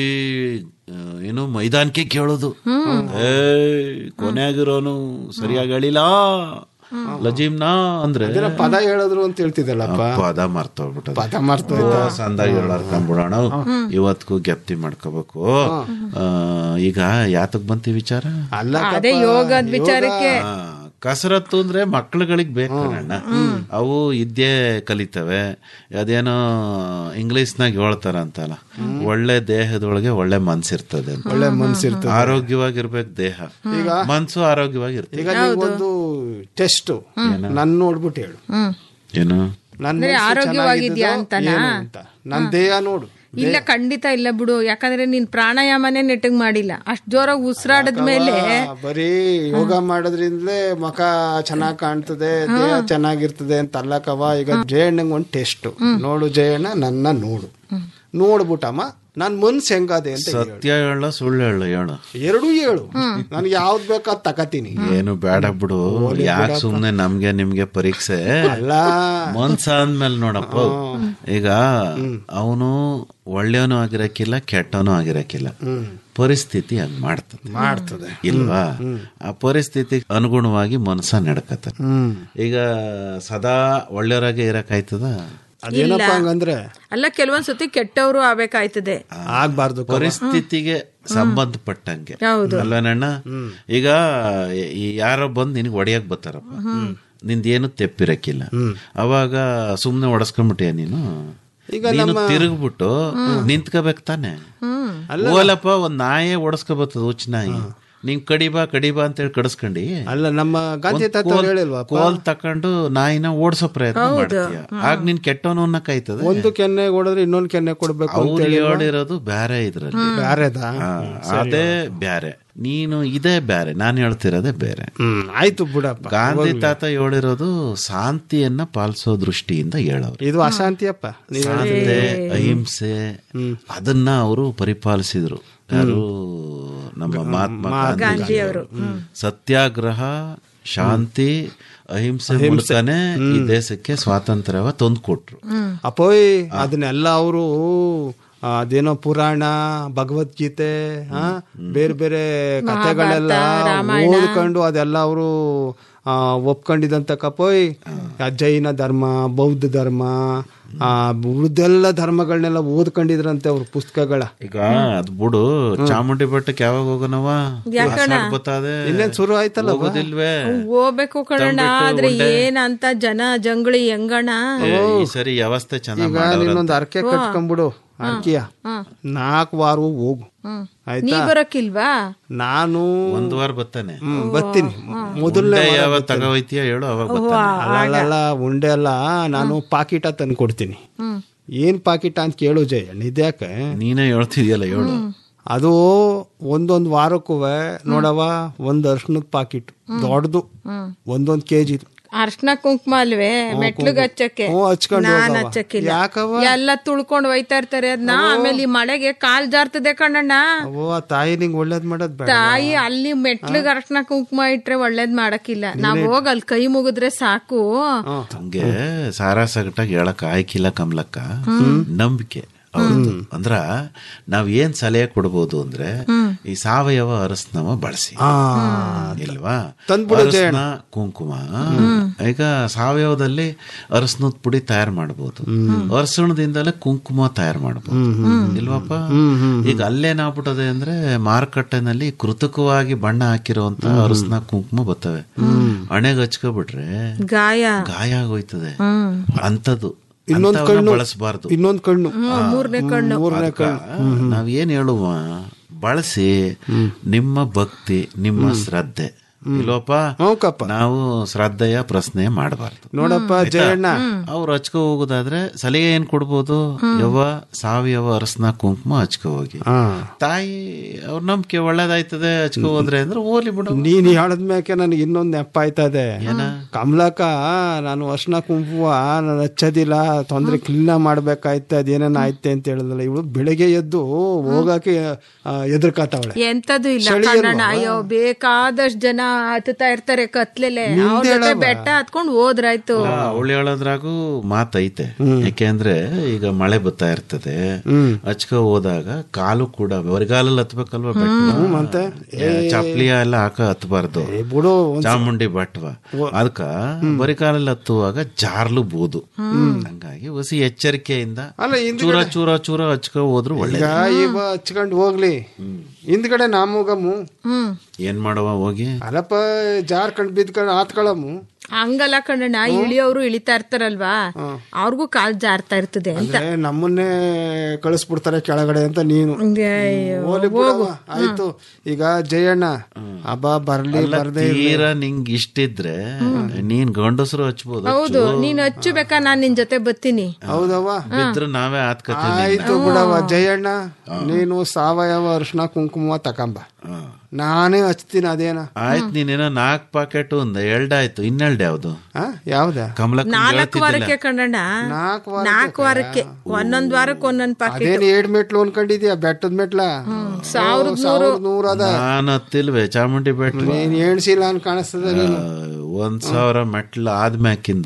L: ಆ, ಏನು ಮೈದಾನಕ್ಕೆ ಕೇಳೋದು ಏ ಕೊನೆಯಾಗಿರೋನು ಸರಿಯಾಗಿ ಹೇಳಿಲ್ಲ ಲಜೀಮ್ನಾ ಅಂದ್ರೆ
M: ಅದೇನೋ ಪದ ಹೇಳಿದ್ರು ಅಂತ ಹೇಳ್ತಿದ್ದಲ್ಲಪ್ಪ
L: ಪದ ಮರ್ತೋಗ್ಬಿಟ್ಟು
M: ಪದ ಮರ್ತೋಯ್ತಾ?
L: ಸಂದಾಗಿ ಹೇಳಾರ್ಕೊಂಬಿಡೋಣ ಇವತ್ಗೂ ಗೆಪ್ತಿ ಮಾಡ್ಕೋಬೇಕು ಆ, ಈಗ ಯಾತಕ್ ಬಂತಿ ವಿಚಾರ
M: ಅಲ್ಲ
K: ಅದೇ ಯೋಗದ ವಿಚಾರಕ್ಕೆ
L: ಆ, ಕಸರತ್ತು ಅಂದ್ರೆ ಮಕ್ಳುಗಳಿಗೆ ಬೇಕು ಅಣ್ಣ ಅವು ಇದ್ದೇ ಕಲಿತವೆ ಅದೇನೋ ಇಂಗ್ಲಿಷ್ನಾಗ ಹೇಳ್ತಾರ ಅಂತಲ್ಲ ಒಳ್ಳೆ ದೇಹದೊಳಗೆ ಒಳ್ಳೆ ಮನ್ಸಿರ್ತದೆ ಅಂತ.
M: ಒಳ್ಳೆ ಮನ್ಸಿರ್ತದೆ.
L: ಆರೋಗ್ಯವಾಗಿರ್ಬೇಕು ದೇಹ
M: ಈಗ
L: ಮನ್ಸು ಆರೋಗ್ಯವಾಗಿರ್ತದೆ
M: ಈಗ ನೀವೊಂದು ಟೆಸ್ಟ್ ನನ್ ನೋಡ್ಬಿಟ್ಟು ಹೇಳು
L: ಏನು
M: ನನ್
K: ಅಂದ್ರೆ
M: ಮನ್ಸು
K: ಆರೋಗ್ಯವಾಗಿದ್ಯಾ
M: ಚೆನ್ನಾಗಿದ್ದೋ
K: ಅಂತನಾ?
M: ಏನು ಅಂತ ನನ್ ದೇಹ ನೋಡು
K: ಇಲ್ಲ ಖಂಡಿತ ಇಲ್ಲ ಬಿಡು ಯಾಕಂದ್ರೆ ನೀನ್ ಪ್ರಾಣಾಯಾಮನೇ ನೆಟ್ಟಗ್ ಮಾಡಿಲ್ಲ ಅಷ್ಟ್ ಜೋರಾಗಿ ಉಸಿರಾಡದ್ಮೇಲೆ
M: ಆ, ಬರೀ ಯೋಗ ಮಾಡೋದ್ರಿಂದಲೇ ಮುಖ ಚೆನ್ನಾಗ್ ಕಾಣ್ತದೆ ದೇಹ ಚೆನ್ನಾಗಿರ್ತದೆ ಅಂತ ಅಲ್ಲಕವ ಈಗ ಜಯಣ್ಣಂಗ್ ಒಂದ್ ಟೆಸ್ಟ್ ನೋಡು ಜಯಣ್ಣ ನನ್ನ ನೋಡು ನೋಡ್ಬಿಟ್ಟಮ್ಮ ನನ್ ಮನ್ಸ್ ಹೆಂಗದೆ ಅಂತ ಹೇಳು
L: ಸತ್ಯ ಹೇಳ ಸುಳ್ಳು ಹೇಳ ಹೇಳು
M: ಎರಡೂ ಹೇಳು ನನ್ಗೆ ಯಾವ್ದು ಬೇಕೋ ಅದ್ ತಕತೀನಿ
L: ಏನು ಬೇಡ ಬಿಡು ಯಾಕೆ ಸುಮ್ನೆ ನಮ್ಗೆ ನಿಮ್ಗೆ ಪರೀಕ್ಷೆ
M: ಅಲ್ಲ
L: ಮನ್ಸ ಅಂದ್ಮೇಲೆ ನೋಡಪ್ಪ ಈಗ ಅವನು ಒಳ್ಳೆಯವನು ಆಗಿರಕ್ಕಿಲ್ಲ ಕೆಟ್ಟವನು ಆಗಿರಕ್ಕಿಲ್ಲ ಪರಿಸ್ಥಿತಿ ಹಂಗ್ ಮಾಡ್ತದೆ
M: ಮಾಡ್ತದೆ
L: ಇಲ್ವಾ ಆ ಪರಿಸ್ಥಿತಿ ಅನುಗುಣವಾಗಿ ಮನಸ್ಸ ನಡ್ಕತ್ತ ಈಗ ಸದಾ ಒಳ್ಳೆಯವರಾಗೆ ಇರಕ್ಕಾಯ್ತದ
M: ಅದೇನಪ್ಪ ಹಂಗಂದ್ರೆ
K: ಅಲ್ಲ ಕೆಲವೊಂದ್ ಸತಿ ಕೆಟ್ಟವರು ಆಗ್ಬೇಕಾಯ್ತದೆ
M: ಆಗ್ಬಾರ್ದು
L: ಪರಿಸ್ಥಿತಿಗೆ ಸಂಬಂಧಪಟ್ಟಂಗೆ
K: ಹೌದು.
L: ಅಲ್ಲನಣ್ಣ ಈಗ ಈ ಯಾರೋ ಬಂದ್ ನಿನಗೆ ಹೊಡಿಯಕ್ ಬರ್ತಾರಪ್ಪ ನಿಂದೇನು ತೆಪ್ಪಿರಕ್ಕಿಲ್ಲ ಅವಾಗ ಸುಮ್ನೆ ಹೊಡಸ್ಕೊಂಡ್ಬಿಟ್ಟಿಯ ನೀನು
M: ಈಗ
L: ನೀನು
M: ನಮ್ಮ-
L: ತಿರುಗ್ಬಿಟ್ಟು ನಿಂತ್ಕೋಬೇಕು ತಾನೆ ಓಲಪ್ಪ ಒಂದ್ ನಾಯೇ ಹೊಡಸ್ಕೊ ಬರ್ತದ ಹುಚ್ಚ ನಾಯಿ ನೀನ್ ಕಡಿಬಾ ಕಡಿಬಾ ಅಂತ ಹೇಳಿ ಕಡಿಸ್ಕೊಂಡಿ
M: ಅಲ್ಲ ನಮ್ಮ ಗಾಂಧಿ
L: ಒಂದ್
M: ತಾತ
L: ಕೋಲ್-
M: ಹೇಳಿಲ್ವಾ
L: ಕೋಲ್ ತಕೊಂಡು ನಾಯಿನ ಓಡಿಸೋ ಪ್ರಯತ್ನ ಮಾಡ್ತೀಯ ಆಗ ನೀನ್ ಕೆಟ್ಟವನು ಅನ್ನಕ್ಕಾಯ್ತದೆ
M: ಒಂದು ಕೆನ್ನೆ ಕೊಡಿದ್ರೆ ಇನ್ನೊಂದು ಕೆನ್ನೆ ಕೊಡ್ಬೇಕು ಅಂತ
L: ಅವ್ರು
M: ಹೇಳಿ
L: ಹೇಳಿರೋದು ಬ್ಯಾರೆ ಇದ್ರಲ್ಲಿ
M: ಬ್ಯಾರೆದಾ
L: ಹಾ, ಅದೇ ಬ್ಯಾರೆ ನೀನು ಇದೇ ಬ್ಯಾರೆ ನಾನು ಹೇಳ್ತಿರೋದೇ ಬೇರೆ
M: ಹ್ಮ್ ಆಯ್ತು ಬಿಡಪ್ಪ
L: ಗಾಂಧಿ ತಾತ ಹೇಳಿರೋದು ಶಾಂತಿಯನ್ನ ಪಾಲಿಸೋ ದೃಷ್ಟಿಯಿಂದ ಹೇಳೋರು
M: ಇದು ಅಶಾಂತಿಯಪ್ಪ ನೀವ್
L: ಶಾಂತಿ ಅಹಿಂಸೆ ಅದನ್ನ ಅವರು ಪರಿಪಾಲಿಸಿದ್ರು ಯಾರು ನಮ್ಮ ಮಹಾತ್ಮ ಗಾಂಧಿ ಅವರು ಸತ್ಯಾಗ್ರಹ ಶಾಂತಿ ಅಹಿಂಸೆ ಮೂಲಕನೇ ಈ ದೇಶಕ್ಕೆ ಸ್ವಾತಂತ್ರ್ಯವ ತಂದ್ಕೊಟ್ರು
M: ಅಪೋಯ್ ಅದನ್ನೆಲ್ಲ ಅವರು ಅದೇನೋ ಪುರಾಣ ಭಗವದ್ಗೀತೆ ಆ, ಬೇರೆ ಬೇರೆ ಕಥೆಗಳೆಲ್ಲ ಓದ್ಕೊಂಡು ಅದೆಲ್ಲ ಅವರು ಒಪ್ಕೊಂಡಿದಂತ ಕಪೋಯ್ ಆ ಜೈನ ಧರ್ಮ ಬೌದ್ಧ ಧರ್ಮ ಆ ಉಳ್ದೆಲ್ಲ ಧರ್ಮಗಳನ್ನೆಲ್ಲ ಓದ್ಕೊಂಡಿದ್ರಂತೆ ಅವ್ರ ಪುಸ್ತಕಗಳ
L: ಈಗ ಅದ್ ಬಿಡು ಚಾಮುಂಡಿ ಬೆಟ್ಟಕ್ಕೆ ಯಾವಾಗ ಹೋಗೋಣವ ಬತ್ತದೆ
M: ಇನ್ನೇನ್ ಶುರು ಆಯ್ತಲ್ಲ
L: ಹೋಗೋದಿಲ್ವೇ
K: ಹೋಗ್ಬೇಕು ಕಣಣ್ಣ ಆದ್ರೆ ಏನಂತ ಜನ ಜಂಗಳಿ ಹೆಂಗಣ
L: ಏ, ಈ ಸರಿ ವ್ಯವಸ್ಥೆ ಚೆನ್ನಾಗ್
M: ಈಗ
L: ಮಾಡವ್ರೆ
M: ನೀನೊಂದು ಅರ್ಕೆ ಕಟ್ಕೊಂಡ್ಬಿಡು ಅರ್ಕಿಯ ನಾಲ್ಕು ವಾರ ಹೋಗು
K: ನೀ
M: ಆಯ್ತಾ
K: ಬರಕ್ಕಿಲ್ವಾ
M: ನಾನು
L: ಒಂದ್ ವಾರ ಬರ್ತಾನೆ
M: ಹ್ಮ್, ಬರ್ತೀನಿ ಮೊದಲನೇ
L: ಉಂಡೆ ಯಾವಾಗ ತಗೋಯ್ತೀಯ ಹೇಳು ಅವಾಗ ಬರ್ತಾನೆ
M: ಅಲ್ಲ ಉಂಡೆ ಅಲ್ಲ ನಾನು ಪಾಕಿಟ ತಂದು ಕೊಡ್ತೀನಿ ಏನ್ ಪಾಕಿಟ ಅಂತ ಕೇಳು ಜಯ ನಿದ್ಯಾಕೆ
L: ನೀನೇ ಹೇಳ್ತಿದ್ಯಲ್ಲ ಹೇಳು
M: ಅದು ಒಂದೊಂದ್ ವಾರಕ್ಕೂ ನೋಡವ ಒಂದ್ ಅರ್ಶನದ ಪಾಕಿಟ್ ದೊಡ್ಡದು ಒಂದೊಂದ್ ಕೆಜಿ
K: ಅರ್ಶನ ಕುಂಕುಮ ಅಲ್ವೇ ಮೆಟ್ಲಿಗೆ ಹಚ್ಚಕ್ಕೆ
M: ಹ್ಞೂ, ಹಚ್ಕೊಂಡು
K: ನಾನ್
M: ಹೋಗವ್ವ.
K: ಹಚ್ಚಕ್ಕಿಲ್ಲ
M: ಯಾಕವ್ವ?
K: ಎಲ್ಲ ತುಳ್ಕೊಂಡು ಒಯ್ತಾ ಇರ್ತಾರೆ ಅದ್ನ ಆಮೇಲೆ ಈ ಮಳೆಗೆ ಕಾಲ್ ಜಾರ್ತದೆ ಕಣ್ಣಣ್ಣ
M: ಓ ಆ ತಾಯಿ ನಿಂಗೆ ಒಳ್ಳೇದ್ ಮಾಡೋದ್ ಬೇಡ
K: ತಾಯಿ ಅಲ್ಲಿ ಮೆಟ್ಲಿಗೆ ಅರ್ಶನ ಕುಂಕುಮ ಇಟ್ರೆ ಒಳ್ಳೇದ್ ಮಾಡಕ್ಕಿಲ್ಲ ನಾವ್ ಹೋಗ್ ಅಲ್ಲಿ ಕೈ ಮುಗಿದ್ರೆ ಸಾಕು
L: ಹಂಗೆ ಸಾರಾ ಸಗಟಾಗ ಹೇಳಕ್ ಆಯ್ಕಿಲ್ಲ ಕಮ್ಲಕ್ಕ ನಂಬಿಕೆ ಅವ್ರದ್ದು ಅಂದ್ರ ನಾವ್ ಏನ್ ಸಲಹೆ ಕೊಡ್ಬೋದು ಅಂದ್ರೆ ಈ ಸಾವಯವ ಅರಸ್ನವ ಬಳಸಿ ಇಲ್ವಾ
M: ತಂದ್ಬಿಡು
L: ಅರಸ್ನ ಕುಂಕುಮ ಈಗ ಸಾವಯವದಲ್ಲಿ ಅರಸ್ನದ ಪುಡಿ ತಯಾರು ಮಾಡಬಹುದು ಅರಸಣದಿಂದಲೇ ಕುಂಕುಮ ತಯಾರು ಮಾಡಬಹುದು ಇಲ್ವಪ್ಪ ಈಗ ಅಲ್ಲೇನಾಗ್ಬಿಟ್ಟದೆ ಅಂದ್ರೆ ಮಾರುಕಟ್ಟೆನಲ್ಲಿ ಕೃತಕವಾಗಿ ಬಣ್ಣ ಹಾಕಿರುವಂತ ಅರಸ್ನ ಕುಂಕುಮ ಬರ್ತವೆ ಹಣೆಗೆ ಹಚ್ಕೊಬಿಟ್ರೆ
K: ಗಾಯ
L: ಗಾಯ ಆಗೋಯ್ತದೆ ಅಂತದ್ದು
M: ಇನ್ನೊಂದ್
L: ಅಂಥವನ್ನ
M: ಕಣ್ಣು
L: ಬಳಸಬಾರ್ದು
M: ಇನ್ನೊಂದ್ ಕಣ್ಣು
K: ಮೂರನೇ ಕಣ್ಣು
M: ಮೂರನೇ ಕಣ್ಣು
L: ನಾವ್ ಏನ್ ಹೇಳುವ ಬಳಸಿ ನಿಮ್ಮ ಭಕ್ತಿ ನಿಮ್ಮ ಶ್ರದ್ಧೆ ಇಲ್ವಪ್ಪ
M: ಹ್ಞೂಕಪ್ಪ
L: ನಾವು ಶ್ರದ್ಧೆಯ ಪ್ರಶ್ನೆ ಮಾಡಬಾರ್ದು
M: ನೋಡಪ್ಪ ಜಯಣ್ಣ
L: ಅವ್ರು ಹಚ್ಕೊ ಹೋಗೋದಾದ್ರೆ ಸಲಿಗೆ ಏನ್ ಕೊಡ್ಬೋದು ಯವ್ವ ಸಾವಯವ ಅರಸನ ಕುಂಕುಮ ಹಚ್ಕೊ ಹೋಗಿ ತಾಯಿ ಅವ್ರ ನಂಬಿಕೆ ಒಳ್ಳೇದಾಯ್ತದೆ ಹಚ್ಕೊ ಹೋದ್ರೆ ಅಂದ್ರೆ ಹೋಲಿ ಬಿಡು
M: ನೀನ್ ಹೇಳದ್ಮ್ಯಾಕೆ ನನಗೆ ಇನ್ನೊಂದ್ ನೆಪ ಆಯ್ತದೆ ಕಮಲಕ ನಾನು ಅರ್ಶನ ಕುಂಕುಮ ನಾನು ಹಚ್ಚೋದಿಲ್ಲ ತೊಂದ್ರೆ ಕ್ಲೀನ ಮಾಡ್ಬೇಕಾಯ್ತು ಅದೇನೇನ ಆಯ್ತೆ ಅಂತ ಹೇಳಿದ್ರಲ್ಲ ಇವಳು ಬೆಳಿಗ್ಗೆ ಎದ್ದು ಹೋಗಕ್ಕೆ ಎದುರ್ಕಾತಾವಳೆ
K: ಎಂತದು ಇಲ್ಲ
M: ಚಳಿ
K: ಕಣ್ಣಣ್ಣ
M: ಅಲ್ವಾ?
K: ಅಯ್ಯೋ ಬೇಕಾದಷ್ಟು ಜನ ಹತ್ತುತ್ತಾ ಇರ್ತಾರೆ ಕತ್ಲೆಲೆ
L: ನಿಂದ್
K: ಅವ್ರ ಜೊತೆ
L: ಹೇಳವ್ವ.
K: ಬೆಟ್ಟ ಹತ್ಕೊಂಡು ಹೋದ್ರಾಯ್ತು
L: ಅವಳು ಹೇಳೋದ್ರಾಗೂ ಮಾತೈತೆ ಯಾಕೆಂದ್ರೆ ಈಗ ಮಳೆ ಬರ್ತಾ ಇರ್ತದೆ ಹಚ್ಕ ಹೋದಾಗ ಕಾಲು ಕೂಡ ಬರಿಗಾಲಲ್ಲಿ ಹತ್ಬೇಕಲ್ವಾ ಬೆಟ್ಟ
M: ಮತ್ತೆ
L: ಚಪ್ಲಿ ಎಲ್ಲ ಹಾಕ ಹತ್ಬಾರ್ದು
M: ಬಿಡು
L: ಚಾಮುಂಡಿ ಬೆಟ್ಟವ ಅದಕ್ಕ ಬರಿಕಾಲಲ್ಲಿ ಹತ್ತುವಾಗ ಜಾರ್ಲು ಬೋದು ಹಂಗಾಗಿ ಹೊಸಿ ಎಚ್ಚರಿಕೆಯಿಂದ
M: ಅಲ್ಲ,
L: ಚೂರ ಚೂರ ಚೂರ ಹಚ್ಕ ಹೋದ್ರು
M: ಈಗ
L: ಒಳ್ಳೆ
M: ಇವ ಹಚ್ಕೊಂಡು ಹೋಗ್ಲಿ ಹಿಂದ್ಗಡೆ ನಾಮೂಗಮ್ಮು
K: ಹ್ಮ್
L: ಏನ್ ಮಾಡವ ಹೋಗಿ
M: ಅಲ್ಲಪ್ಪ ಜಾರ್ಕಂಡ್ ಬಿದ್ಕೊಂಡು ಆತ್ಕೊಳಮ್ಮು
K: ಹಂಗಲ್ಲ ಕಣ್ಣಣ್ಣ ಇಳಿಯೋರು ಇಳಿತಾ ಇರ್ತಾರಲ್ವಾ ಅವ್ರಿಗೂ ಕಾಲ್ ಜಾರ್ತಾ ಇರ್ತದೆ ಅಂತ
M: ಅಂದ್ರೆ ನಮ್ಮನ್ನೇ ಕಳಿಸ್ಬಿಡ್ತಾರೆ ಕೆಳಗಡೆ ಅಂತ ನೀನು
K: ಅಯ್ಯೋ,
M: ಹೋಗ್ಲಿ ಬಿಡವ್ವ, ಆಯ್ತು ಈಗ ಜಯಣ್ಣ ಹಬ್ಬ ಬರ್ಲಿ
L: ಅಲ್ಲ,
M: ಬರ್ದೇ ಇರ್ಲಿ.
L: ತೀರಾ ನಿಂಗ್ ಇಷ್ಟಿದ್ರೆ ನೀನ್ ಗಂಡಸರು ಹಚ್ಬೋದು
K: ಹೌದು ನೀನ್ ಹಚ್ಚು ಬೇಕಾ ನಾನ್ ನಿನ್ ಜೊತೆ ಬರ್ತೀನಿ
M: ಹೌದವ್ವ
L: ಬಿದ್ರೆ ನಾವೇ ಆತ್ಕತೀವಿ
M: ಆಯ್ತು ಬಿಡವ ಜಯಣ್ಣ ನೀನು ಸಾವಯವ ಅರಿಶಿನ ಕುಂಕುಮ ತಕಂಬ ನಾನೇ ಹಚ್ತೀನಿ ಅದೇನ
L: ಆಯ್ತು ನೀನೇನೋ ನಾಲ್ಕ್ ಪಾಕೆಟ್ ಒಂದ್ ಎರಡಾಯ್ತು ಇನ್ನೆರಡು ಯಾವ್ದು
M: ಆ? ಯಾವ್ದ
L: ಕಮಲಕ್ಕ
K: ನಾಲ್ಕು ವಾರಕ್ಕೆ ಕಣ್ಣಣ್ಣ
M: ನಾಲ್ಕು
K: ನಾಲ್ಕು ವಾರಕ್ಕೆ ಒಂದೊಂದ್ ವಾರಕ್ಕೆ ಒಂದೊಂದ್ ಪಾಕೆಟ್
M: ಅದೇನ್ ಏಡ್ ಮೆಟ್ಲು ಅನ್ಕೊಂಡಿದ್ಯಾ ಬೆಟ್ಟದ ಮೆಟ್ಲ
K: ಸಾವಿರದ
M: ಸಾವಿರದ ನೂರ ಅದ
L: ನಾನು ಹತ್ತಿಲ್ವೇ ಚಾಮುಂಡಿ ಬೆಟ್ಟ
M: ನೀನ್ ಎಣ್ಸಿಲ್ಲ ಅಂತ ಕಾಣಿಸ್ತದ ನೀನು
L: ಒಂದ್ ಸಾವಿರ ಮೆಟ್ಲು ಆದ್ಮ್ಯಾಕಿಂದ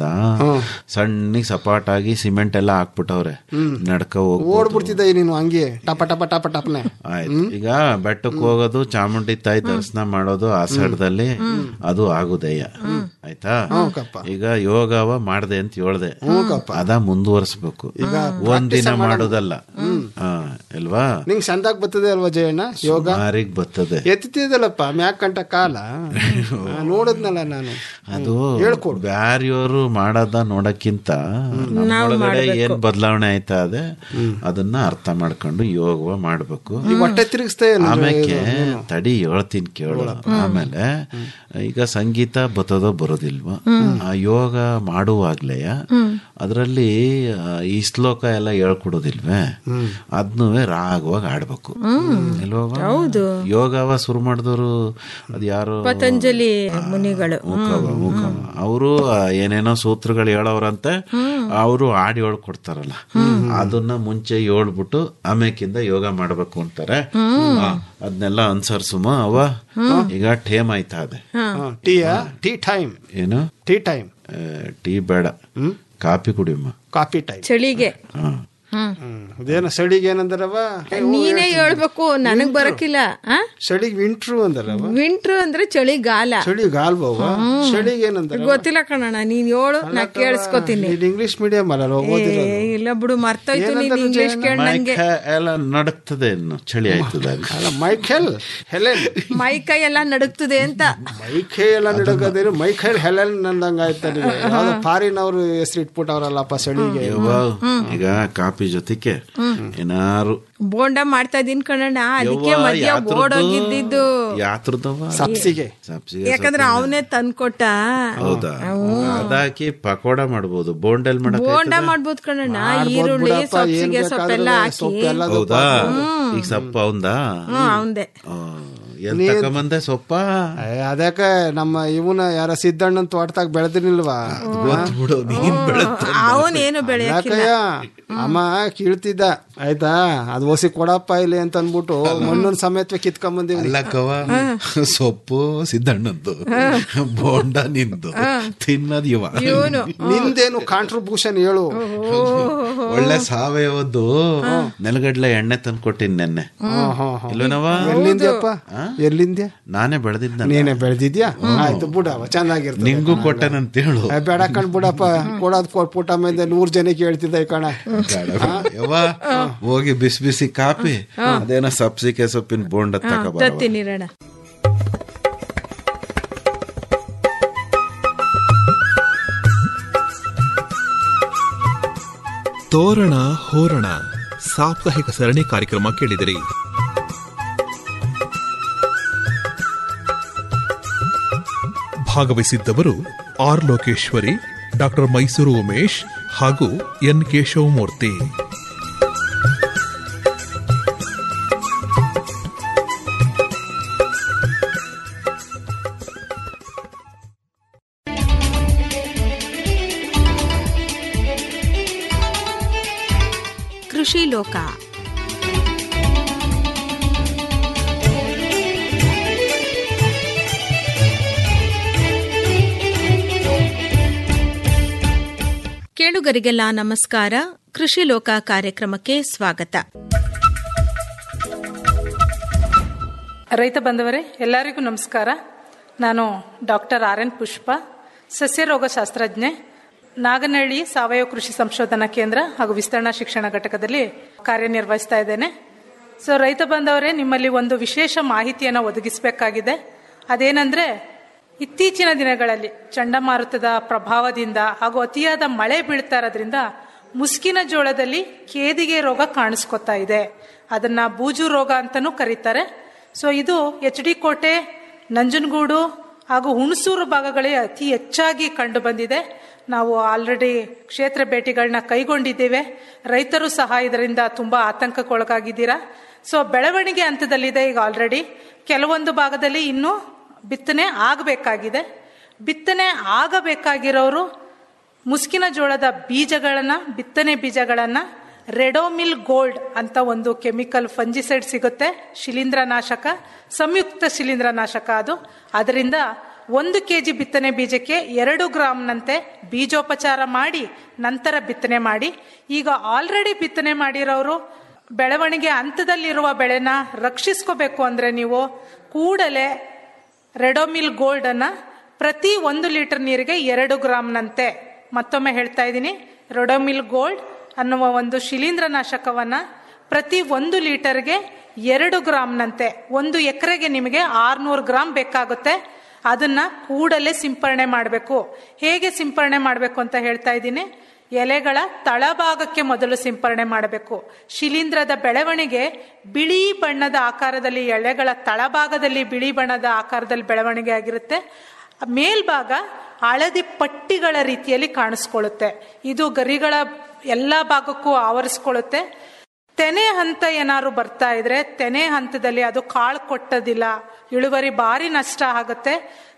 L: ಸಣ್ಣಗ್ ಸಪಾಟಾಗಿ ಸಿಮೆಂಟ್ ಎಲ್ಲ ಹಾಕ್ಬಿಟ್ಟವ್ರೆ ನಡ್ಕ ಹೋಗ್
M: ಓಡ್ಬಿಡ್ತಿದ್ದ ನೀನು ಹಂಗೆ ಟಪ ಟಪ ಟಪ ಟಪನೆ
L: ಆಯ್ತು ಈಗ ಬೆಟ್ಟಕ್ಕೆ ಹೋಗೋದು ಚಾಮುಂಡಿ ತಾಯಿ ದರ್ಶನ ಮಾಡೋದು ಆಷಾಢದಲ್ಲಿ ಅದು ಆಗುದಯ್ಯ ಆಯ್ತಾ ಈಗ ಯೋಗವ ಮಾಡ್ದೆ ಅಂತ ಹೇಳ್ದೆ ಅದ ಮುಂದುವರ್ಸ್ಬೇಕು ಒಂದಿನ ಮಾಡೋದಲ್ಲ ಹಾ ಅಲ್ವಾ
M: ನಿಂಗ್ ಚಂದಾಗ್ ಬರ್ತದೆ ಅಲ್ವಾ ಜಯಣ್ಣ ಯೋಗ
L: ಮಾರಿಗ್ ಬರ್ತದೆ
M: ಎತ್ತಿದಲ್ಲಪ್ಪ ಮ್ಯಾಕ್ ಕಂಟ ಕಾಲ ಆ, ನೋಡಿದ್ನಲ್ಲ ನಾನು
L: ಅದು ಬ್ಯಾರಿಯವರು ಮಾಡೋದ ನೋಡಕ್ಕಿಂತ ನಮ್ಮೊಳಗಡೆ ಏನ್ ಬದಲಾವಣೆ ಆಯ್ತಾ ಅದೇ ಅದನ್ನ ಅರ್ಥ ಮಾಡ್ಕೊಂಡು ಯೋಗವ ಮಾಡ್ಬೇಕು
M: ಈ ಹೊಟ್ಟೆ ತಿರುಗಿಸ್ತಾ ಏನು
L: ಆಮೇಲೆ ತಡಿ ಹೇಳ್ತೀನಿ ಕೇಳು ಆಮೇಲೆ ಈಗ ಸಂಗೀತ ಬತ್ತದೋ ಬರೋದಿಲ್ವಾ ಆ ಯೋಗ ಮಾಡುವಾಗ್ಲೇ ಅದರಲ್ಲಿ ಈ ಶ್ಲೋಕ ಎಲ್ಲ ಹೇಳ್ಕೊಡೋದಿಲ್ವೇ ಅದ್ನೂ ರಾಗವಾಗಿ ಆಡ್ಬೇಕು ಇಲ್ವಾ
K: ಹೌದು.
L: ಯೋಗವ ಶುರು ಮಾಡಿದವರು ಅದು ಯಾರು
K: ಪತಂಜಲಿ ಮುನಿಗಳು
L: ಮುಖವ ಮುಖವ ಅವರು ಏನೇನೋ ಸೂತ್ರಗಳು ಹೇಳೋರಂತೆ ಅವರು ಹಾಡು ಹೇಳ್ಕೊಡ್ತಾರಲ್ಲ ಅದನ್ನ ಮುಂಚೆ ಹೇಳ್ಬಿಟ್ಟು ಆಮೇಕಿಂದ ಯೋಗ ಮಾಡ್ಬೇಕು ಅಂತಾರೆ ಆ, ಅದ್ನೆಲ್ಲ ಅನ್ಸರ್ಸುಮ ಅವ ಈಗ ಟೇಮ್ ಆಯ್ತಾ ಅದೆ
M: ಟೀಯಾ ಟೀ ಟೈಮ್
L: ಏನು
M: ಟೀ ಟೈಮ್
L: ಆ, ಟೀ ಬೇಡ ಕಾಫಿ ಕುಡಿಯಮ್ಮ
M: ಕಾಫಿ ಟೈಮ್
K: ಚಳಿಗೆ
L: ಹಾ
M: ಅದೇನ ಸಡಿಗೆ ಏನಂದ್ರವ
K: ನೀನೇ ಹೇಳ್ಬೇಕು ನನಗ್ ಬರಕಿಲ್ಲ ಆ
M: ಸಡಿಗೆ ವಿಂಟ್ರು ಅಂದರವ
K: ವಿಂಟ್ರು ಅಂದ್ರೆ ಚಳಿಗಾಲ
M: ಚಳಿಗಾಲ್ಬವ ಸಡಿಗೆ ಏನಂದ್ರ
K: ಗೊತ್ತಿಲ್ಲ ಕಣಣ್ಣ ನೀನ್ ಹೇಳು ನಾ ಕೇಳಿಸ್ಕೊತೀನಿ
M: ನೀನ್ ಇಂಗ್ಲಿಷ್ ಮೀಡಿಯಂ ಅಲ್ಲ ಓದಿರೋದು
K: ಏ, ಇಲ್ಲ ಬಿಡು ಮರ್ತೋಯ್ತು ನೀನ್
M: ಏನಂತಾರೆ
K: ಇಂಗ್ಲಿಷ್
M: ಜಯಣ್ಣ?
K: ಕೇಳ ನಂಗೆ
L: ಮೈಕ ಎಲ್ಲ ನಡಕ್ತದೆ ಇನ್ನು ಚಳಿ ಆಯ್ತದ
M: ಅಲ್ಲ ಮೈಖೆಲ್ ಹೆಲೆನ್
K: ಮೈ ಕೈ ಎಲ್ಲ ನಡುಗ್ತದೆ ಅಂತ
M: ಮೈಕೈ ಎಲ್ಲ ನಡಗದೇನು ಮೈಖೈಲ್ ಹೆಲೆನ್ ನಂದಂಗ ಆಯ್ತು ಯಾವ್ದೋ ಫಾರಿನ್ ಅವರು ಹೆಸರು ಇಟ್ಬಿಟ್ಟವ್ರಲ್ಲಪ್ಪ ಸಡಿಗೆ
L: ಈಗ ಕಾಫಿ ಜೊತೆಗೆ ಏನಾರು
K: ಬೋಂಡ ಮಾಡ್ತಾ ಇದೀನಿ ಕಣಣ್ಣ ಅದಕ್ಕೆ
L: ಯವ್ವ,
K: ಮಧ್ಯ
L: ಯಾತ್ರದ್ದು?
K: ಓಡೋಗಿದ್ದಿದ್ದು
L: ಯಾತ್ರದವ
M: ಸಬ್ಸಿಗೆ
L: ಸಬ್ಸಿಗೆ
K: ಯಾಕಂದ್ರೆ ಅವನೇ ತಂದ್ಕೊಟ್ಟ
L: ಹೌದಾ ಅದಾಕಿ ಪಕೋಡ ಮಾಡ್ಬೋದು ಬೋಂಡಲ್ ಮಾಡಕ್
K: ಬೋಂಡ ಮಾಡ್ಬೋದು ಕಣಣ್ಣ ಈರುಳ್ಳಿ ಸೊಪ್ಸಿಗೆ ಸೊಪ್ಪೆಲ್ಲ ಹಾಕಿ
L: ಹೌದಾ ಈಗ ಸಪ್ಪ ಅವಂದಾ
K: ಹ್ಮ್ ಅವಂದೆ
L: ಎಲ್ ತಕೊಂಬಂದೆ ಸೊಪ್ಪ
M: ಅದಕ್ಕ ನಮ್ಮ ಇವನ ಯಾರ ಸಿದ್ದಣ್ಣನ್ ತೋಟದಾಗ ಬೆಳೆದಿರ್ಲಿಲ್ವಾ
L: ಬಿಡು ನೀನ್ ಬೆಳೆದ
K: ಅವನೇನು ಬೆಳೆಯಕ್ಕಿಲ್ಲ
M: ಯಾಕಯ್ಯ ಅಮ್ಮ ಕೀಳ್ತಿದ್ದ ಆಯ್ತಾ ಅದು ಓಸಿ ಕೊಡಪ್ಪ ಇಲ್ಲಿ ಅಂತ ಅನ್ಬಿಟ್ಟು ಮಣ್ಣನ್ ಸಮೇತ ಕಿತ್ಕೊಂಬಂದಿವಿ
L: ಅಲ್ಲಕ್ಕವ ಸೊಪ್ಪು ಸಿದ್ದಣ್ಣದ್ದು ಬೋಂಡ ನಿಂದು ತಿನ್ನದ್ ಇವ
K: ಇವನು
M: ನಿಂದೇನು ಕಾಂಟ್ರಿಬ್ಯೂಷನ್ ಹೇಳು
L: ಒಳ್ಳೆ ಸಾವಯವದ್ದು ನೆಲಗಡ್ಲೆ ಎಣ್ಣೆ ತಂದ್ಕೊಟ್ಟಿನಿ ನೆನ್ನೆ ಇಲ್ವೇನವ
M: ಎಲ್ಲಿಂದ್ಯಪ್ಪ ಎಲ್ಲಿಂದ್ಯ
L: ನಾನೇ ಬೆಳೆದಿದ್ದ
M: ನೀನೇ ಬೆಳೆದಿದ್ಯಾ ಆಯ್ತು ಬಿಡವ ಚೆನ್ನಾಗಿರ್ತದೆ
L: ನಿಂಗೂ ಕೊಟ್ಟೆನಂತ ಹೇಳು
M: ಏ, ಬೇಡ ಕಣ್ ಬಿಡಪ್ಪ ಕೊಡೋದ್ ಕೊಟ್ಬಿಟ್ಟ ಮೇಲೆ ನೂರ್ ಜನಕ್ಕೆ ಹೇಳ್ತಿದ್ದೆ ಕಣ
L: ಯವ್ವ ಹೋಗಿ ಬಿಸಿ ಬಿಸಿ ಕಾಪಿ ಅದೇನೋ ಸಬ್ಸಿಗೆ ಸೊಪ್ಪಿನ ಬೋಂಡ ತಗೋಬಾರ
K: ತತ್ತೀನಿ ರಣ
J: ತೋರಣ ಹೋರಣ ಸಾಪ್ತಾಹಿಕ ಸರಣಿ ಕಾರ್ಯಕ್ರಮ ಕೇಳಿದಿರಿ ಭಾಗವಹಿಸಿದ್ದವರು ಆರ್ ಲೋಕೇಶ್ವರಿ ಡಾಕ್ಟರ್ ಮೈಸೂರು ಉಮೇಶ್ ಹಾಗೂ ಎನ್ ಕೇಶವಮೂರ್ತಿ
B: ಕೃಷಿ ಲೋಕ
K: ಕೇಳುಗರಿಗೆಲ್ಲ ನಮಸ್ಕಾರ ಕೃಷಿ ಲೋಕ ಕಾರ್ಯಕ್ರಮಕ್ಕೆ ಸ್ವಾಗತ
N: ರೈತ ಬಂಧವರೇ ಎಲ್ಲರಿಗೂ ನಮಸ್ಕಾರ ನಾನು ಡಾಕ್ಟರ್ ಆರ್ ಎನ್ ಪುಷ್ಪ ಸಸ್ಯ ರೋಗಶಾಸ್ತ್ರಜ್ಞೆ ನಾಗನಹಳ್ಳಿ ಸಾವಯವ ಕೃಷಿ ಸಂಶೋಧನಾ ಕೇಂದ್ರ ಹಾಗೂ ವಿಸ್ತರಣಾ ಶಿಕ್ಷಣ ಘಟಕದಲ್ಲಿ ಕಾರ್ಯನಿರ್ವಹಿಸ್ತಾ ಇದ್ದೇನೆ ಸೊ ರೈತ ಬಂಧವರೇ ನಿಮ್ಮಲ್ಲಿ ಒಂದು ವಿಶೇಷ ಮಾಹಿತಿಯನ್ನು ಒದಗಿಸಬೇಕಾಗಿದೆ ಅದೇನೆಂದ್ರೆ ಇತ್ತೀಚಿನ ದಿನಗಳಲ್ಲಿ ಚಂಡಮಾರುತದ ಪ್ರಭಾವದಿಂದ ಹಾಗೂ ಅತಿಯಾದ ಮಳೆ ಬೀಳ್ತಾ ಇರೋದ್ರಿಂದ ಮುಸ್ಕಿನ ಜೋಳದಲ್ಲಿ ಕೇದಿಗೆ ರೋಗ ಕಾಣಿಸ್ಕೊತಾ ಇದೆ ಅದನ್ನ ಬೂಜು ರೋಗ ಅಂತಾನೂ ಕರೀತಾರೆ ಸೊ ಇದು ಎಚ್ ಡಿ ಕೋಟೆ ನಂಜನಗೂಡು ಹಾಗೂ ಹುಣಸೂರು ಭಾಗಗಳೇ ಅತಿ ಹೆಚ್ಚಾಗಿ ಕಂಡು ಬಂದಿದೆ ನಾವು ಆಲ್ರೆಡಿ ಕ್ಷೇತ್ರ ಭೇಟಿಗಳನ್ನ ಕೈಗೊಂಡಿದ್ದೇವೆ ರೈತರು ಸಹ ಇದರಿಂದ ತುಂಬಾ ಆತಂಕಕ್ಕೊಳಗಾಗಿದ್ದೀರಾ ಸೊ ಬೆಳವಣಿಗೆ ಹಂತದಲ್ಲಿದೆ ಈಗ ಆಲ್ರೆಡಿ ಕೆಲವೊಂದು ಭಾಗದಲ್ಲಿ ಇನ್ನೂ ಬಿತ್ತನೆ ಆಗಬೇಕಾಗಿದೆ ಬಿತ್ತನೆ ಆಗಬೇಕಾಗಿರೋರು ಮುಸ್ಕಿನ ಜೋಳದ ಬೀಜಗಳನ್ನ ಬಿತ್ತನೆ ಬೀಜಗಳನ್ನ ರೆಡೋಮಿಲ್ ಗೋಲ್ಡ್ ಅಂತ ಒಂದು ಕೆಮಿಕಲ್ ಫಂಜಿಸೈಡ್ ಸಿಗುತ್ತೆ ಶಿಲೀಂಧ್ರನಾಶಕ ಸಂಯುಕ್ತ ಶಿಲೀಂಧ್ರನಾಶಕ ಅದು ಅದರಿಂದ ಒಂದು ಕೆಜಿ ಬಿತ್ತನೆ ಬೀಜಕ್ಕೆ ಎರಡು ಗ್ರಾಮ್ನಂತೆ ಬೀಜೋಪಚಾರ ಮಾಡಿ ನಂತರ ಬಿತ್ತನೆ ಮಾಡಿ ಈಗ ಆಲ್ರೆಡಿ ಬಿತ್ತನೆ ಮಾಡಿರೋರು ಬೆಳವಣಿಗೆ ಹಂತದಲ್ಲಿರುವ ಬೆಳೆನ ರಕ್ಷಿಸ್ಕೋಬೇಕು ಅಂದ್ರೆ ನೀವು ಕೂಡಲೇ ರೆಡೋಮಿಲ್ ಗೋಲ್ಡ್ ಅನ್ನ ಪ್ರತಿ ಒಂದು ಲೀಟರ್ ನೀರಿಗೆ ಎರಡು ಗ್ರಾಮ್ನಂತೆ ಮತ್ತೊಮ್ಮೆ ಹೇಳ್ತಾ ಇದ್ದೀನಿ ರೆಡೋಮಿಲ್ ಗೋಲ್ಡ್ ಅನ್ನುವ ಒಂದು ಶಿಲೀಂಧ್ರನಾಶಕವನ್ನ ಪ್ರತಿ ಒಂದು ಲೀಟರ್ಗೆ ಎರಡು ಗ್ರಾಮ್ನಂತೆ ಒಂದು ಎಕರೆಗೆ ನಿಮಗೆ ಆರ್ನೂರು ಗ್ರಾಮ್ ಬೇಕಾಗುತ್ತೆ ಅದನ್ನ ಕೂಡಲೇ ಸಿಂಪರಣೆ ಮಾಡಬೇಕು ಹೇಗೆ ಸಿಂಪರಣೆ ಮಾಡಬೇಕು ಅಂತ ಹೇಳ್ತಾ ಇದ್ದೀನಿ ಎಲೆಗಳ ತಳಭಾಗಕ್ಕೆ ಮೊದಲು ಸಿಂಪರಣೆ ಮಾಡಬೇಕು ಶಿಲೀಂಧ್ರದ ಬೆಳವಣಿಗೆ ಬಿಳಿ ಬಣ್ಣದ ಆಕಾರದಲ್ಲಿ ಎಲೆಗಳ ತಳಭಾಗದಲ್ಲಿ ಬಿಳಿ ಬಣ್ಣದ ಆಕಾರದಲ್ಲಿ ಬೆಳವಣಿಗೆ ಆಗಿರುತ್ತೆ ಮೇಲ್ಭಾಗ ಹಳದಿ ಪಟ್ಟಿಗಳ ರೀತಿಯಲ್ಲಿ ಕಾಣಿಸ್ಕೊಳ್ಳುತ್ತೆ ಇದು ಗರಿಗಳ ಎಲ್ಲ ಭಾಗಕ್ಕೂ ಆವರಿಸ್ಕೊಳ್ಳುತ್ತೆ ತೆನೆ ಹಂತ ಏನಾದ್ರು ಬರ್ತಾ ಇದ್ರೆ ತೆನೆ ಹಂತದಲ್ಲಿ ಅದು ಕಾಳು ಕೊಟ್ಟದಿಲ್ಲ ಇಳುವರಿ ಭಾರಿ ನಷ್ಟ ಆಗುತ್ತೆ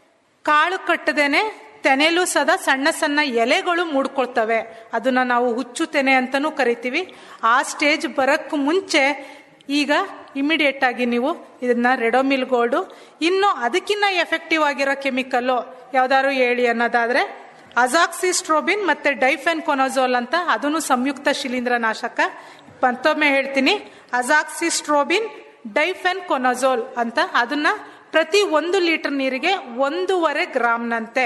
N: ಕಾಳು ಕಟ್ಟದೇನೆ ತೆನೆಲೂ ಸದಾ ಸಣ್ಣ ಸಣ್ಣ ಎಲೆಗಳು ಮೂಡ್ಕೊಳ್ತವೆ ಅದನ್ನ ನಾವು ಹುಚ್ಚು ತೆನೆ ಅಂತಾನೂ ಕರಿತೀವಿ ಆ ಸ್ಟೇಜ್ ಬರಕ್ ಮುಂಚೆ ಈಗ ಇಮಿಡಿಯೇಟ್ ಆಗಿ ನೀವು ಇದನ್ನ ರೆಡೋಮಿಲ್ ಗೋಲ್ಡು ಇನ್ನು ಅದಕ್ಕಿಂತ ಎಫೆಕ್ಟಿವ್ ಆಗಿರೋ ಕೆಮಿಕಲ್ಲು ಯಾವ್ದಾದ್ರು ಹೇಳಿ ಅನ್ನೋದಾದ್ರೆ ಅಜಾಕ್ಸಿಸ್ಟ್ರೋಬಿನ್ ಮತ್ತೆ ಡೈಫೆನ್ ಕೊನೋಜೋಲ್ ಅಂತ ಅದನ್ನು ಸಂಯುಕ್ತ ಶಿಲೀಂಧ್ರ ನಾಶಕ ಮತ್ತೊಮ್ಮೆ ಹೇಳ್ತೀನಿ ಅಜಾಕ್ಸಿಸ್ಟ್ರೋಬಿನ್ ಡೈಫೆನ್ ಕೊನೋಜೋಲ್ ಅಂತ ಅದನ್ನ ಪ್ರತಿ ಒಂದು ಲೀಟರ್ ನೀರಿಗೆ ಒಂದೂವರೆ ಗ್ರಾಮ್ನಂತೆ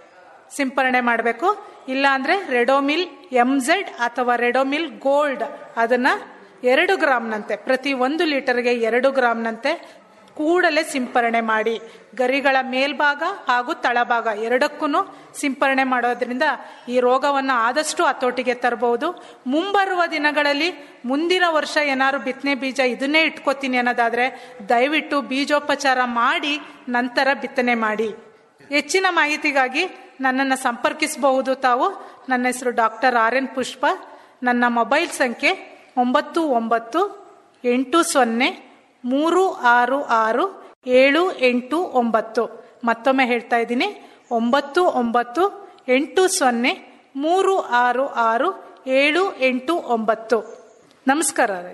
N: ಸಿಂಪರಣೆ ಮಾಡಬೇಕು ಇಲ್ಲ ಅಂದ್ರೆ ರೆಡೋಮಿಲ್ ಎಂಝೆಡ್ ಅಥವಾ ರೆಡೋಮಿಲ್ ಗೋಲ್ಡ್ ಅದನ್ನ ಎರಡು ಗ್ರಾಮ್ನಂತೆ ಪ್ರತಿ ಒಂದು ಲೀಟರ್ಗೆ ಎರಡು ಗ್ರಾಮ್ನಂತೆ ಕೂಡಲೇ ಸಿಂಪರಣೆ ಮಾಡಿ ಗರಿಗಳ ಮೇಲ್ಭಾಗ ಹಾಗೂ ತಳಭಾಗ ಎರಡಕ್ಕೂ ಸಿಂಪರಣೆ ಮಾಡೋದ್ರಿಂದ ಈ ರೋಗವನ್ನು ಆದಷ್ಟು ಹತೋಟಿಗೆ ತರಬಹುದು ಮುಂಬರುವ ದಿನಗಳಲ್ಲಿ ಮುಂದಿನ ವರ್ಷ ಏನಾದ್ರು ಬಿತ್ತನೆ ಬೀಜ ಇದನ್ನೇ ಇಟ್ಕೋತೀನಿ ಅನ್ನೋದಾದ್ರೆ ದಯವಿಟ್ಟು ಬೀಜೋಪಚಾರ ಮಾಡಿ ನಂತರ ಬಿತ್ತನೆ ಮಾಡಿ ಹೆಚ್ಚಿನ ಮಾಹಿತಿಗಾಗಿ ನನ್ನನ್ನು ಸಂಪರ್ಕಿಸಬಹುದು ತಾವು ನನ್ನ ಹೆಸರು ಡಾಕ್ಟರ್ ಆರ್ ಎನ್ ಪುಷ್ಪ ನನ್ನ ಮೊಬೈಲ್ ಸಂಖ್ಯೆ ಒಂಬತ್ತು ಒಂಬತ್ತು ಎಂಟು ಸೊನ್ನೆ ಮೂರು ಆರು ಆರು ಏಳು ಎಂಟು ಒಂಬತ್ತು ಮತ್ತೊಮ್ಮೆ ಹೇಳ್ತಾ ಇದ್ದೀನಿ ಒಂಬತ್ತು ಒಂಬತ್ತು ಎಂಟು ಸೊನ್ನೆ ಮೂರು ಆರು ಆರು ಏಳು ಎಂಟು ಒಂಬತ್ತು ನಮಸ್ಕಾರ ರೈತ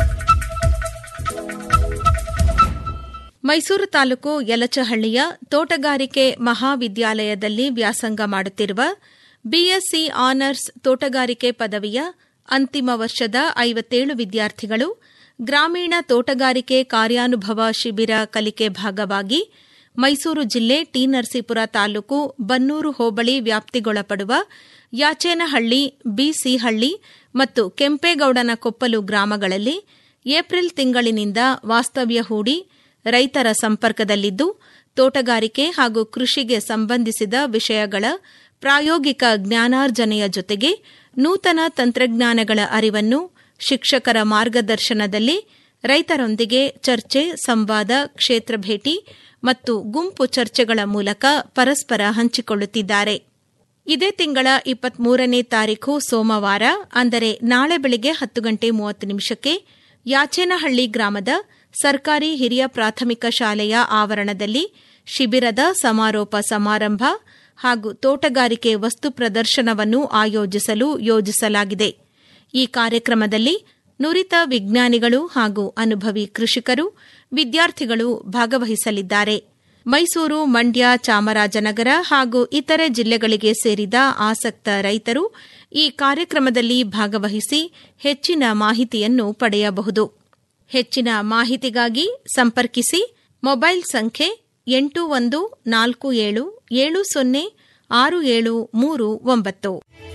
K: ಮೈಸೂರು ತಾಲೂಕು ಯಲಚಹಳ್ಳಿಯ ತೋಟಗಾರಿಕೆ ಮಹಾವಿದ್ಯಾಲಯದಲ್ಲಿ ವ್ಯಾಸಂಗ ಮಾಡುತ್ತಿರುವ ಬಿಎಸ್ಸಿ ಆನರ್ಸ್ ತೋಟಗಾರಿಕೆ ಪದವಿಯ ಅಂತಿಮ ವರ್ಷದ ಐವತ್ತೇಳು ವಿದ್ಯಾರ್ಥಿಗಳು ಗ್ರಾಮೀಣ ತೋಟಗಾರಿಕೆ ಕಾರ್ಯಾನುಭವ ಶಿಬಿರ ಕಲಿಕೆ ಭಾಗವಾಗಿ ಮೈಸೂರು ಜಿಲ್ಲೆ ಟಿ ನರಸೀಪುರ ತಾಲೂಕು ಬನ್ನೂರು ಹೋಬಳಿ ವ್ಯಾಪ್ತಿಗೊಳಪಡುವ ಯಾಚೇನಹಳ್ಳಿ ಬಿಸಿಹಳ್ಳಿ ಮತ್ತು ಕೆಂಪೇಗೌಡನ ಕೊಪ್ಪಲು ಗ್ರಾಮಗಳಲ್ಲಿ ಏಪ್ರಿಲ್ ತಿಂಗಳಿನಿಂದ ವಾಸ್ತವ್ಯ ಹೂಡಿ ರೈತರ ಸಂಪರ್ಕದಲ್ಲಿದ್ದು ತೋಟಗಾರಿಕೆ ಹಾಗೂ ಕೃಷಿಗೆ ಸಂಬಂಧಿಸಿದ ವಿಷಯಗಳ ಪ್ರಾಯೋಗಿಕ ಜ್ಞಾನಾರ್ಜನೆಯ ಜೊತೆಗೆ ನೂತನ ತಂತ್ರಜ್ಞಾನಗಳ ಅರಿವನ್ನು ಶಿಕ್ಷಕರ ಮಾರ್ಗದರ್ಶನದಲ್ಲಿ ರೈತರೊಂದಿಗೆ ಚರ್ಚೆ ಸಂವಾದ ಕ್ಷೇತ್ರ ಭೇಟಿ ಮತ್ತು ಗುಂಪು ಚರ್ಚೆಗಳ ಮೂಲಕ ಪರಸ್ಪರ ಹಂಚಿಕೊಳ್ಳುತ್ತಿದ್ದಾರೆ ಇದೇ ತಿಂಗಳ ಇಪ್ಪತ್ಮೂರನೇ ತಾರೀಖು ಸೋಮವಾರ ಅಂದರೆ ನಾಳೆ ಬೆಳಗ್ಗೆ ಹತ್ತು ಗಂಟೆ ಮೂವತ್ತು ನಿಮಿಷಕ್ಕೆ ಯಾಚೇನಹಳ್ಳಿ ಗ್ರಾಮದ ಸರ್ಕಾರಿ ಹಿರಿಯ ಪ್ರಾಥಮಿಕ ಶಾಲೆಯ ಆವರಣದಲ್ಲಿ ಶಿಬಿರದ ಸಮಾರೋಪ ಸಮಾರಂಭ ಹಾಗೂ ತೋಟಗಾರಿಕೆ ವಸ್ತು ಪ್ರದರ್ಶನವನ್ನು ಆಯೋಜಿಸಲು ಯೋಜಿಸಲಾಗಿದೆ ಈ ಕಾರ್ಯಕ್ರಮದಲ್ಲಿ ನುರಿತ ವಿಜ್ಞಾನಿಗಳು ಹಾಗೂ ಅನುಭವಿ ಕೃಷಿಕರು ವಿದ್ಯಾರ್ಥಿಗಳು ಭಾಗವಹಿಸಲಿದ್ದಾರೆ ಮೈಸೂರು ಮಂಡ್ಯ ಚಾಮರಾಜನಗರ ಹಾಗೂ ಇತರೆ ಜಿಲ್ಲೆಗಳಿಗೆ ಸೇರಿದ ಆಸಕ್ತ ರೈತರು
O: ಈ ಕಾರ್ಯಕ್ರಮದಲ್ಲಿ ಭಾಗವಹಿಸಿ ಹೆಚ್ಚಿನ ಮಾಹಿತಿಯನ್ನು ಪಡೆಯಬಹುದು ಹೆಚ್ಚಿನ ಮಾಹಿತಿಗಾಗಿ ಸಂಪರ್ಕಿಸಿ ಮೊಬೈಲ್ ಸಂಖ್ಯೆ ಎಂಟು ಒಂದು ನಾಲ್ಕು ಏಳು ಏಳು ಸೊನ್ನೆ ಆರು ಏಳು ಮೂರು ಒಂಬತ್ತು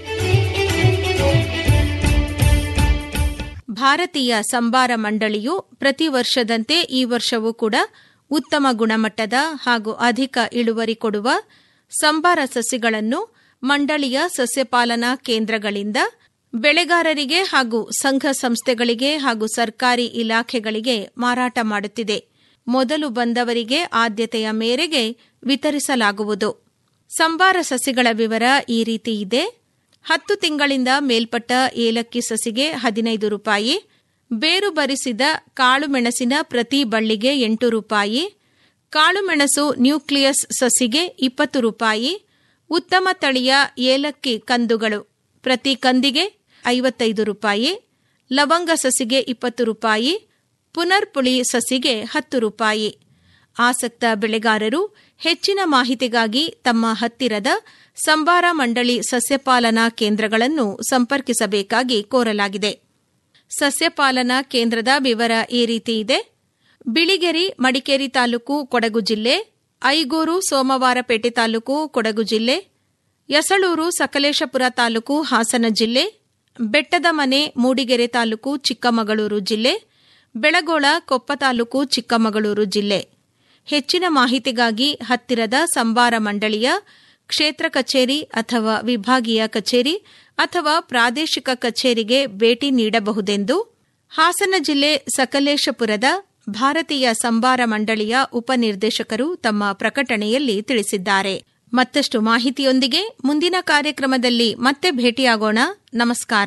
O: ಭಾರತೀಯ ಸಂಬಾರ ಮಂಡಳಿಯು ಪ್ರತಿ ವರ್ಷದಂತೆ ಈ ವರ್ಷವೂ ಕೂಡ ಉತ್ತಮ ಗುಣಮಟ್ಟದ ಹಾಗೂ ಅಧಿಕ ಇಳುವರಿ ಕೊಡುವ ಸಂಬಾರ ಸಸಿಗಳನ್ನು ಮಂಡಳಿಯ ಸಸ್ಯಪಾಲನಾ ಕೇಂದ್ರಗಳಿಂದ ಬೆಳೆಗಾರರಿಗೆ ಹಾಗೂ ಸಂಘ ಸಂಸ್ಥೆಗಳಿಗೆ ಹಾಗೂ ಸರ್ಕಾರಿ ಇಲಾಖೆಗಳಿಗೆ ಮಾರಾಟ ಮಾಡುತ್ತಿದೆ ಮೊದಲು ಬಂದವರಿಗೆ ಆದ್ಯತೆಯ ಮೇರೆಗೆ ವಿತರಿಸಲಾಗುವುದು ಸಂಬಾರ ಸಸಿಗಳ ವಿವರ ಈ ರೀತಿ ಇದೆ ಹತ್ತು ತಿಂಗಳಿಂದ ಮೇಲ್ಪಟ್ಟ ಏಲಕ್ಕಿ ಸಸಿಗೆ ಹದಿನೈದು ರೂಪಾಯಿ ಬೇರು ಬರಿಸಿದ ಕಾಳುಮೆಣಸಿನ ಪ್ರತಿ ಬಳ್ಳಿಗೆ ಎಂಟು ರೂಪಾಯಿ ಕಾಳುಮೆಣಸು ನ್ಯೂಕ್ಲಿಯಸ್ ಸಸಿಗೆ ಇಪ್ಪತ್ತು ರೂಪಾಯಿ ಉತ್ತಮ ತಳಿಯ ಏಲಕ್ಕಿ ಕಂದುಗಳು ಪ್ರತಿ ಕಂದಿಗೆ ಐವತ್ತೈದು ರೂಪಾಯಿ ಲವಂಗ ಸಸಿಗೆ ಇಪ್ಪತ್ತು ರೂಪಾಯಿ ಪುನರ್ಪುಳಿ ಸಸಿಗೆ ಹತ್ತು ರೂಪಾಯಿ ಆಸಕ್ತ ಬೆಳೆಗಾರರು ಹೆಚ್ಚಿನ ಮಾಹಿತಿಗಾಗಿ ತಮ್ಮ ಹತ್ತಿರದ ಸಂಬಾರ ಮಂಡಳಿ ಸಸ್ಯಪಾಲನಾ ಕೇಂದ್ರಗಳನ್ನು ಸಂಪರ್ಕಿಸಬೇಕಾಗಿ ಕೋರಲಾಗಿದೆ ಸಸ್ಯಪಾಲನಾ ಕೇಂದ್ರದ ವಿವರ ಈ ರೀತಿ ಇದೆ ಬಿಳಿಗೆರಿ ಮಡಿಕೇರಿ ತಾಲೂಕು ಕೊಡಗು ಜಿಲ್ಲೆ ಐಗೂರು ಸೋಮವಾರಪೇಟೆ ತಾಲೂಕು ಕೊಡಗು ಜಿಲ್ಲೆ ಯಸಳೂರು ಸಕಲೇಶಪುರ ತಾಲೂಕು ಹಾಸನ ಜಿಲ್ಲೆ ಬೆಟ್ಟದ ಮನೆ ಮೂಡಿಗೆರೆ ತಾಲೂಕು ಚಿಕ್ಕಮಗಳೂರು ಜಿಲ್ಲೆ ಬೆಳಗೋಳ ಕೊಪ್ಪ ತಾಲೂಕು ಚಿಕ್ಕಮಗಳೂರು ಜಿಲ್ಲೆ ಹೆಚ್ಚಿನ ಮಾಹಿತಿಗಾಗಿ ಹತ್ತಿರದ ಸಂಬಾರ ಮಂಡಳಿಯ ಕ್ಷೇತ್ರ ಕಚೇರಿ ಅಥವಾ ವಿಭಾಗೀಯ ಕಚೇರಿ ಅಥವಾ ಪ್ರಾದೇಶಿಕ ಕಚೇರಿಗೆ ಭೇಟಿ ನೀಡಬಹುದೆಂದು ಹಾಸನ ಜಿಲ್ಲೆ ಸಕಲೇಶಪುರದ ಭಾರತೀಯ ಸಂಬಾರ ಮಂಡಳಿಯ ಉಪನಿರ್ದೇಶಕರು ತಮ್ಮ ಪ್ರಕಟಣೆಯಲ್ಲಿ ತಿಳಿಸಿದ್ದಾರೆ ಮತ್ತಷ್ಟು ಮಾಹಿತಿಯೊಂದಿಗೆ ಮುಂದಿನ ಕಾರ್ಯಕ್ರಮದಲ್ಲಿ ಮತ್ತೆ ಭೇಟಿಯಾಗೋಣ ನಮಸ್ಕಾರ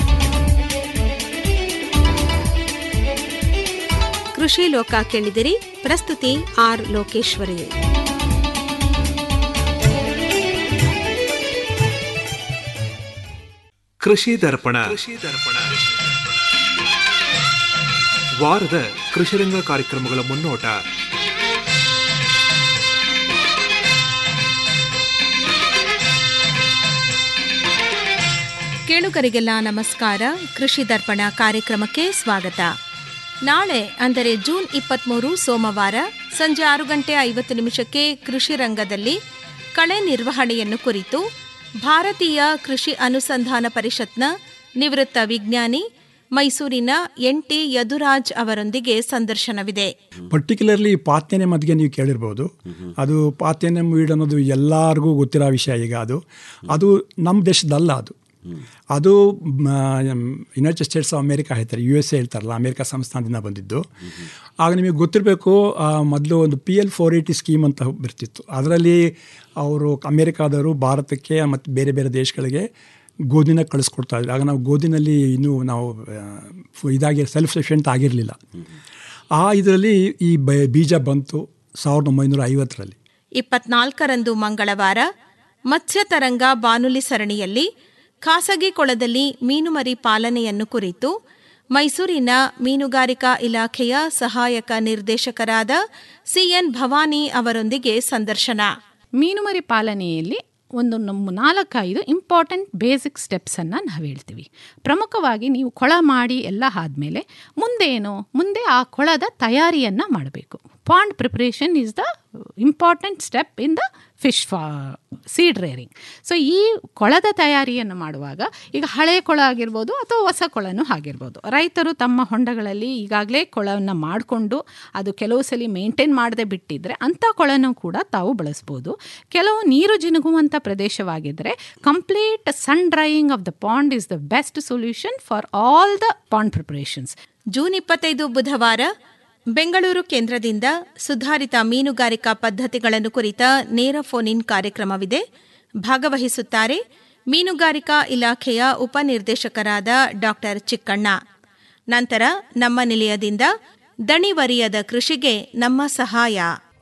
O: ಕೃಷಿ ಲೋಕ ಕೇಳಿದಿರಿ ಪ್ರಸ್ತುತಿ ಆರ್ ಲೋಕೇಶ್ವರಿ
J: ಕೃಷಿ ದರ್ಪಣ ವಾರದ ಕೃಷಿರಂಗ ಕಾರ್ಯಕ್ರಮಗಳ ಮುನ್ನೋಟ
O: ಕೇಳುಗರಿಗೆಲ್ಲ ನಮಸ್ಕಾರ ಕೃಷಿ ದರ್ಪಣ ಕಾರ್ಯಕ್ರಮಕ್ಕೆ ಸ್ವಾಗತ ನಾಳೆ ಅಂದರೆ ಜೂನ್ ಇಪ್ಪತ್ಮೂರು ಸೋಮವಾರ ಸಂಜೆ ಆರು ಗಂಟೆ ಐವತ್ತು ನಿಮಿಷಕ್ಕೆ ಕೃಷಿ ರಂಗದಲ್ಲಿ ಕಳೆ ನಿರ್ವಹಣೆಯನ್ನು ಕುರಿತು ಭಾರತೀಯ ಕೃಷಿ ಅನುಸಂಧಾನ ಪರಿಷತ್ನ ನಿವೃತ್ತ ವಿಜ್ಞಾನಿ ಮೈಸೂರಿನ ಎನ್ ಟಿ ಯದುರಾಜ್ ಅವರೊಂದಿಗೆ ಸಂದರ್ಶನವಿದೆ
P: ಪರ್ಟಿಕ್ಯುಲರ್ಲಿ ಪಾತ್ಯನೆ ಮದ್ಗೆ ನೀವು ಕೇಳಿರ್ಬೋದು ಅದು ಪಾತ್ಯನೆ ವೀಡ್ ಅನ್ನೋದು ಎಲ್ಲರಿಗೂ ಗೊತ್ತಿರೋ ವಿಷಯ ಈಗ ಅದು ಅದು ನಮ್ಮ ದೇಶದಲ್ಲ ಅದು ಅದು ಯುನೈಟೆಡ್ ಸ್ಟೇಟ್ಸ್ ಆಫ್ ಅಮೇರಿಕಾ ಹೇಳ್ತಾರೆ ಯು ಎಸ್ ಎ ಹೇಳ್ತಾರಲ್ಲ ಅಮೇರಿಕಾ ಸಂಸ್ಥಾನದಿಂದ ಬಂದಿದ್ದು ಆಗ ನಿಮಗೆ ಗೊತ್ತಿರಬೇಕು ಮೊದಲು ಒಂದು P L four eighty scheme ಅಂತ ಬರ್ತಿತ್ತು ಅದರಲ್ಲಿ ಅವರು ಅಮೇರಿಕಾದವರು ಭಾರತಕ್ಕೆ ಮತ್ತು ಬೇರೆ ಬೇರೆ ದೇಶಗಳಿಗೆ ಗೋಧಿನ ಕಳಿಸ್ಕೊಡ್ತಾ ಇದ್ರು ಆಗ ನಾವು ಗೋಧಿನಲ್ಲಿ ಇನ್ನೂ ನಾವು ಇದಾಗಿ ಸೆಲ್ಫ್ ಸಫಿಷಿಯೆಂಟ್ ಆಗಿರಲಿಲ್ಲ ಆ ಇದರಲ್ಲಿ ಈ ಬೀಜ ಬಂತು ಸಾವಿರದ ಒಂಬೈನೂರ ಐವತ್ತರಲ್ಲಿ
O: ಇಪ್ಪತ್ನಾಲ್ಕರಂದು ಮಂಗಳವಾರ ಮತ್ಸ್ಯ ತರಂಗ ಬಾನುಲಿ ಸರಣಿಯಲ್ಲಿ ಖಾಸಗಿ ಕೊಳದಲ್ಲಿ ಮೀನುಮರಿ ಪಾಲನೆಯನ್ನು ಕುರಿತು ಮೈಸೂರಿನ ಮೀನುಗಾರಿಕಾ ಇಲಾಖೆಯ ಸಹಾಯಕ ನಿರ್ದೇಶಕರಾದ ಸಿಎನ್ ಭವಾನಿ ಅವರೊಂದಿಗೆ ಸಂದರ್ಶನ
Q: ಮೀನುಮರಿ ಪಾಲನೆಯಲ್ಲಿ ಒಂದು ನಮ್ಮ ನಾಲ್ಕೈದು ಇಂಪಾರ್ಟೆಂಟ್ ಬೇಸಿಕ್ ಸ್ಟೆಪ್ಸನ್ನು ನಾವು ಹೇಳ್ತೀವಿ ಪ್ರಮುಖವಾಗಿ ನೀವು ಕೊಳ ಮಾಡಿ ಎಲ್ಲ ಆದಮೇಲೆ ಮುಂದೇನು ಮುಂದೆ ಆ ಕೊಳದ ತಯಾರಿಯನ್ನು ಮಾಡಬೇಕು pond preparation is the important step in the fish ಫಾ ಸೀಡ್ ರೇರಿಂಗ್ ಸೊ ಈ ಕೊಳದ ತಯಾರಿಯನ್ನು ಮಾಡುವಾಗ ಈಗ ಹಳೆ ಕೊಳ ಆಗಿರ್ಬೋದು ಅಥವಾ ಹೊಸ ಕೊಳನೂ ಆಗಿರ್ಬೋದು ರೈತರು ತಮ್ಮ ಹೊಂಡಗಳಲ್ಲಿ ಈಗಾಗಲೇ ಕೊಳವನ್ನು ಮಾಡಿಕೊಂಡು ಅದು ಕೆಲವು ಸಲ ಮೇಂಟೈನ್ ಮಾಡದೆ ಬಿಟ್ಟಿದ್ರೆ ಅಂಥ ಕೊಳನೂ ಕೂಡ ತಾವು ಬಳಸ್ಬೋದು ಕೆಲವು ನೀರು ಜಿನುಗುವಂಥ ಪ್ರದೇಶವಾಗಿದ್ದರೆ complete sun drying of the pond is the best solution for all the pond preparations
O: June ಇಪ್ಪತ್ತೈದು ಬುಧವಾರ ಬೆಂಗಳೂರು ಕೇಂದ್ರದಿಂದ ಸುಧಾರಿತ ಮೀನುಗಾರಿಕಾ ಪದ್ಧತಿಗಳನ್ನು ಕುರಿತ ನೇರ ಫೋನ್ ಇನ್ ಕಾರ್ಯಕ್ರಮವಿದೆ ಭಾಗವಹಿಸುತ್ತಾರೆ ಮೀನುಗಾರಿಕಾ ಇಲಾಖೆಯ ಉಪನಿರ್ದೇಶಕರಾದ ಡಾಕ್ಟರ್ ಚಿಕ್ಕಣ್ಣ ನಂತರ ನಮ್ಮ ನಿಲಯದಿಂದ ದಣಿವರಿಯದ ಕೃಷಿಗೆ ನಮ್ಮ ಸಹಾಯ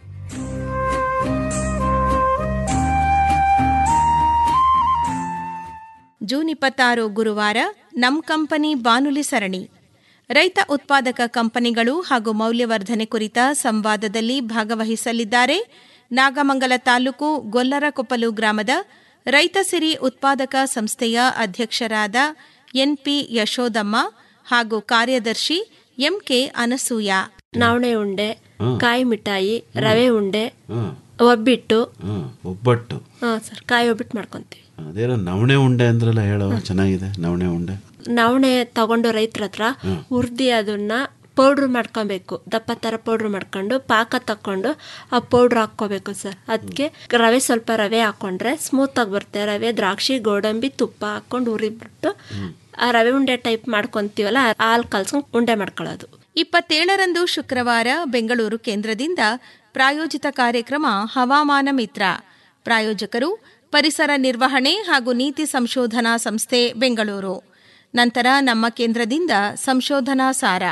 O: ಜೂನ್ ಇಪ್ಪತ್ತಾರು ಗುರುವಾರ ನಮ್ ಕಂಪನಿ ಬಾನುಲಿ ಸರಣಿ ರೈತ ಉತ್ಪಾದಕ ಕಂಪನಿಗಳು ಹಾಗೂ ಮೌಲ್ಯವರ್ಧನೆ ಕುರಿತ ಸಂವಾದದಲ್ಲಿ ಭಾಗವಹಿಸಲಿದ್ದಾರೆ ನಾಗಮಂಗಲ ತಾಲೂಕು ಗೊಲ್ಲರಕೊಪ್ಪಲು ಗ್ರಾಮದ ರೈತ ಸಿರಿ ಉತ್ಪಾದಕ ಸಂಸ್ಥೆಯ ಅಧ್ಯಕ್ಷರಾದ ಎನ್ಪಿ ಯಶೋದಮ್ಮ ಹಾಗೂ ಕಾರ್ಯದರ್ಶಿ ಎಂಕೆ ಅನಸೂಯ
R: ನವಣೆ ಉಂಡೆ ಕಾಯಿ ಮಿಠಾಯಿ ರವೆ ಉಂಡೆ ಒಬ್ಬಿಟ್ಟು
L: ಹ್ಮ್ ಒಬ್ಬಟ್ಟು
R: ಹಾಂ ಸರ್ ಕಾಯಿ ಒಬ್ಬಿಟ್ಟು ಮಾಡ್ಕೊಂತೀವಿ
L: ಅದೇನೋ ನವಣೆ ಉಂಡೆ ಅಂದ್ರಲ್ಲ ಹೇಳೋ ಚೆನ್ನಾಗಿದೆ ನವಣೆ ಉಂಡೆ
R: ನವಣೆ ತಗೊಂಡು ರೈತರ ಹತ್ರ ಹುರ್ದಿ ಅದನ್ನ ಪೌಡ್ರ್ ಮಾಡ್ಕೊಬೇಕು ದಪ್ಪ ಥರ ಪೌಡ್ರ್ ಮಾಡ್ಕೊಂಡು ಪಾಕ ತಕೊಂಡು ಆ ಪೌಡ್ರ್ ಹಾಕ್ಕೋಬೇಕು ಸರ್ ಅದಕ್ಕೆ ರವೆ ಸ್ವಲ್ಪ ರವೆ ಹಾಕೊಂಡ್ರೆ ಸ್ಮೂತಾಗಿ ಬರುತ್ತೆ ರವೆ ದ್ರಾಕ್ಷಿ ಗೋಡಂಬಿ ತುಪ್ಪ ಹಾಕೊಂಡು ಹುರಿಬಿಟ್ಟು ಆ ರವೆ ಉಂಡೆ ಟೈಪ್ ಮಾಡ್ಕೊಂತೀವಲ್ಲ ಹಾಲು ಕಲ್ಸ್ಕೊಂಡು ಉಂಡೆ ಮಾಡ್ಕೊಳ್ಳೋದು
O: ಇಪ್ಪತ್ತೇಳರಂದು ಶುಕ್ರವಾರ ಬೆಂಗಳೂರು ಕೇಂದ್ರದಿಂದ ಪ್ರಾಯೋಜಿತ ಕಾರ್ಯಕ್ರಮ ಹವಾಮಾನ ಮಿತ್ರ ಪ್ರಾಯೋಜಕರು ಪರಿಸರ ನಿರ್ವಹಣೆ ಹಾಗೂ ನೀತಿ ಸಂಶೋಧನಾ ಸಂಸ್ಥೆ ಬೆಂಗಳೂರು ನಂತರ ನಮ್ಮ ಕೇಂದ್ರದಿಂದ ಸಂಶೋಧನಾ ಸಾರ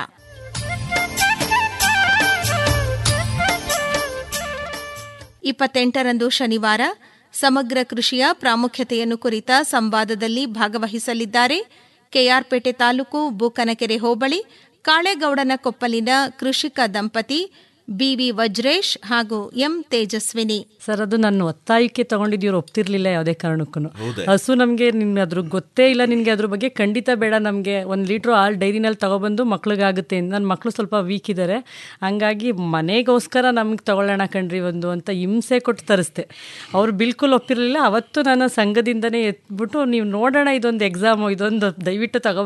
O: ಇಪ್ಪತ್ತೆಂಟರಂದು ಶನಿವಾರ ಸಮಗ್ರ ಕೃಷಿಯ ಪ್ರಾಮುಖ್ಯತೆಯನ್ನು ಕುರಿತ ಸಂವಾದದಲ್ಲಿ ಭಾಗವಹಿಸಲಿದ್ದಾರೆ ಕೆಆರ್ಪೇಟೆ ತಾಲೂಕು ಬೂಕನಕೆರೆ ಹೋಬಳಿ ಕಾಳೇಗೌಡನ ಕೊಪ್ಪಲಿನ ಕೃಷಿಕ ದಂಪತಿ ಬಿವಿ ವಜ್ರೇಶ್ ಹಾಗೂ ಎಂ ತೇಜಸ್ವಿನಿ
S: ಸರ್ ಅದು ನನ್ನ ಒತ್ತಾಯಕ್ಕೆ ತಗೊಂಡಿದ್ದು ಇವ್ರು ಒಪ್ತಿರ್ಲಿಲ್ಲ ಯಾವುದೇ ಕಾರಣಕ್ಕೂ
L: ಹೌದೇ?
S: ಹಸು ನಮಗೆ ನಿನ್ ಅದ್ರ ಗೊತ್ತೇ ಇಲ್ಲ ನಿನ್ಗೆ ಅದ್ರ ಬಗ್ಗೆ ಖಂಡಿತ ಬೇಡ ನಮಗೆ ಒಂದು ಲೀಟ್ರ್ ಹಾಲು ಡೈರಿನಲ್ಲಿ ತಗೊಬಂದು ಮಕ್ಳಿಗಾಗುತ್ತೆ ನನ್ನ ಮಕ್ಕಳು ಸ್ವಲ್ಪ ವೀಕ್ ಇದ್ದಾರೆ ಹಂಗಾಗಿ ಮನೆಗೋಸ್ಕರ ನಮ್ಗೆ ತಗೊಳ್ಳೋಣ ಕಣ್ರಿ ಒಂದು ಅಂತ ಹಿಂಸೆ ಕೊಟ್ಟು ತರಿಸ್ದೆ ಅವ್ರು ಬಿಲ್ಕುಲ್ ಒಪ್ಪಿರಲಿಲ್ಲ ಅವತ್ತು ನಾನು ಸಂಘದಿಂದನೇ ಎತ್ಬಿಟ್ಟು ನೀವು ನೋಡೋಣ ಇದೊಂದು ಎಕ್ಸಾಮು ಇದೊಂದು ದಯವಿಟ್ಟು ತಗೋ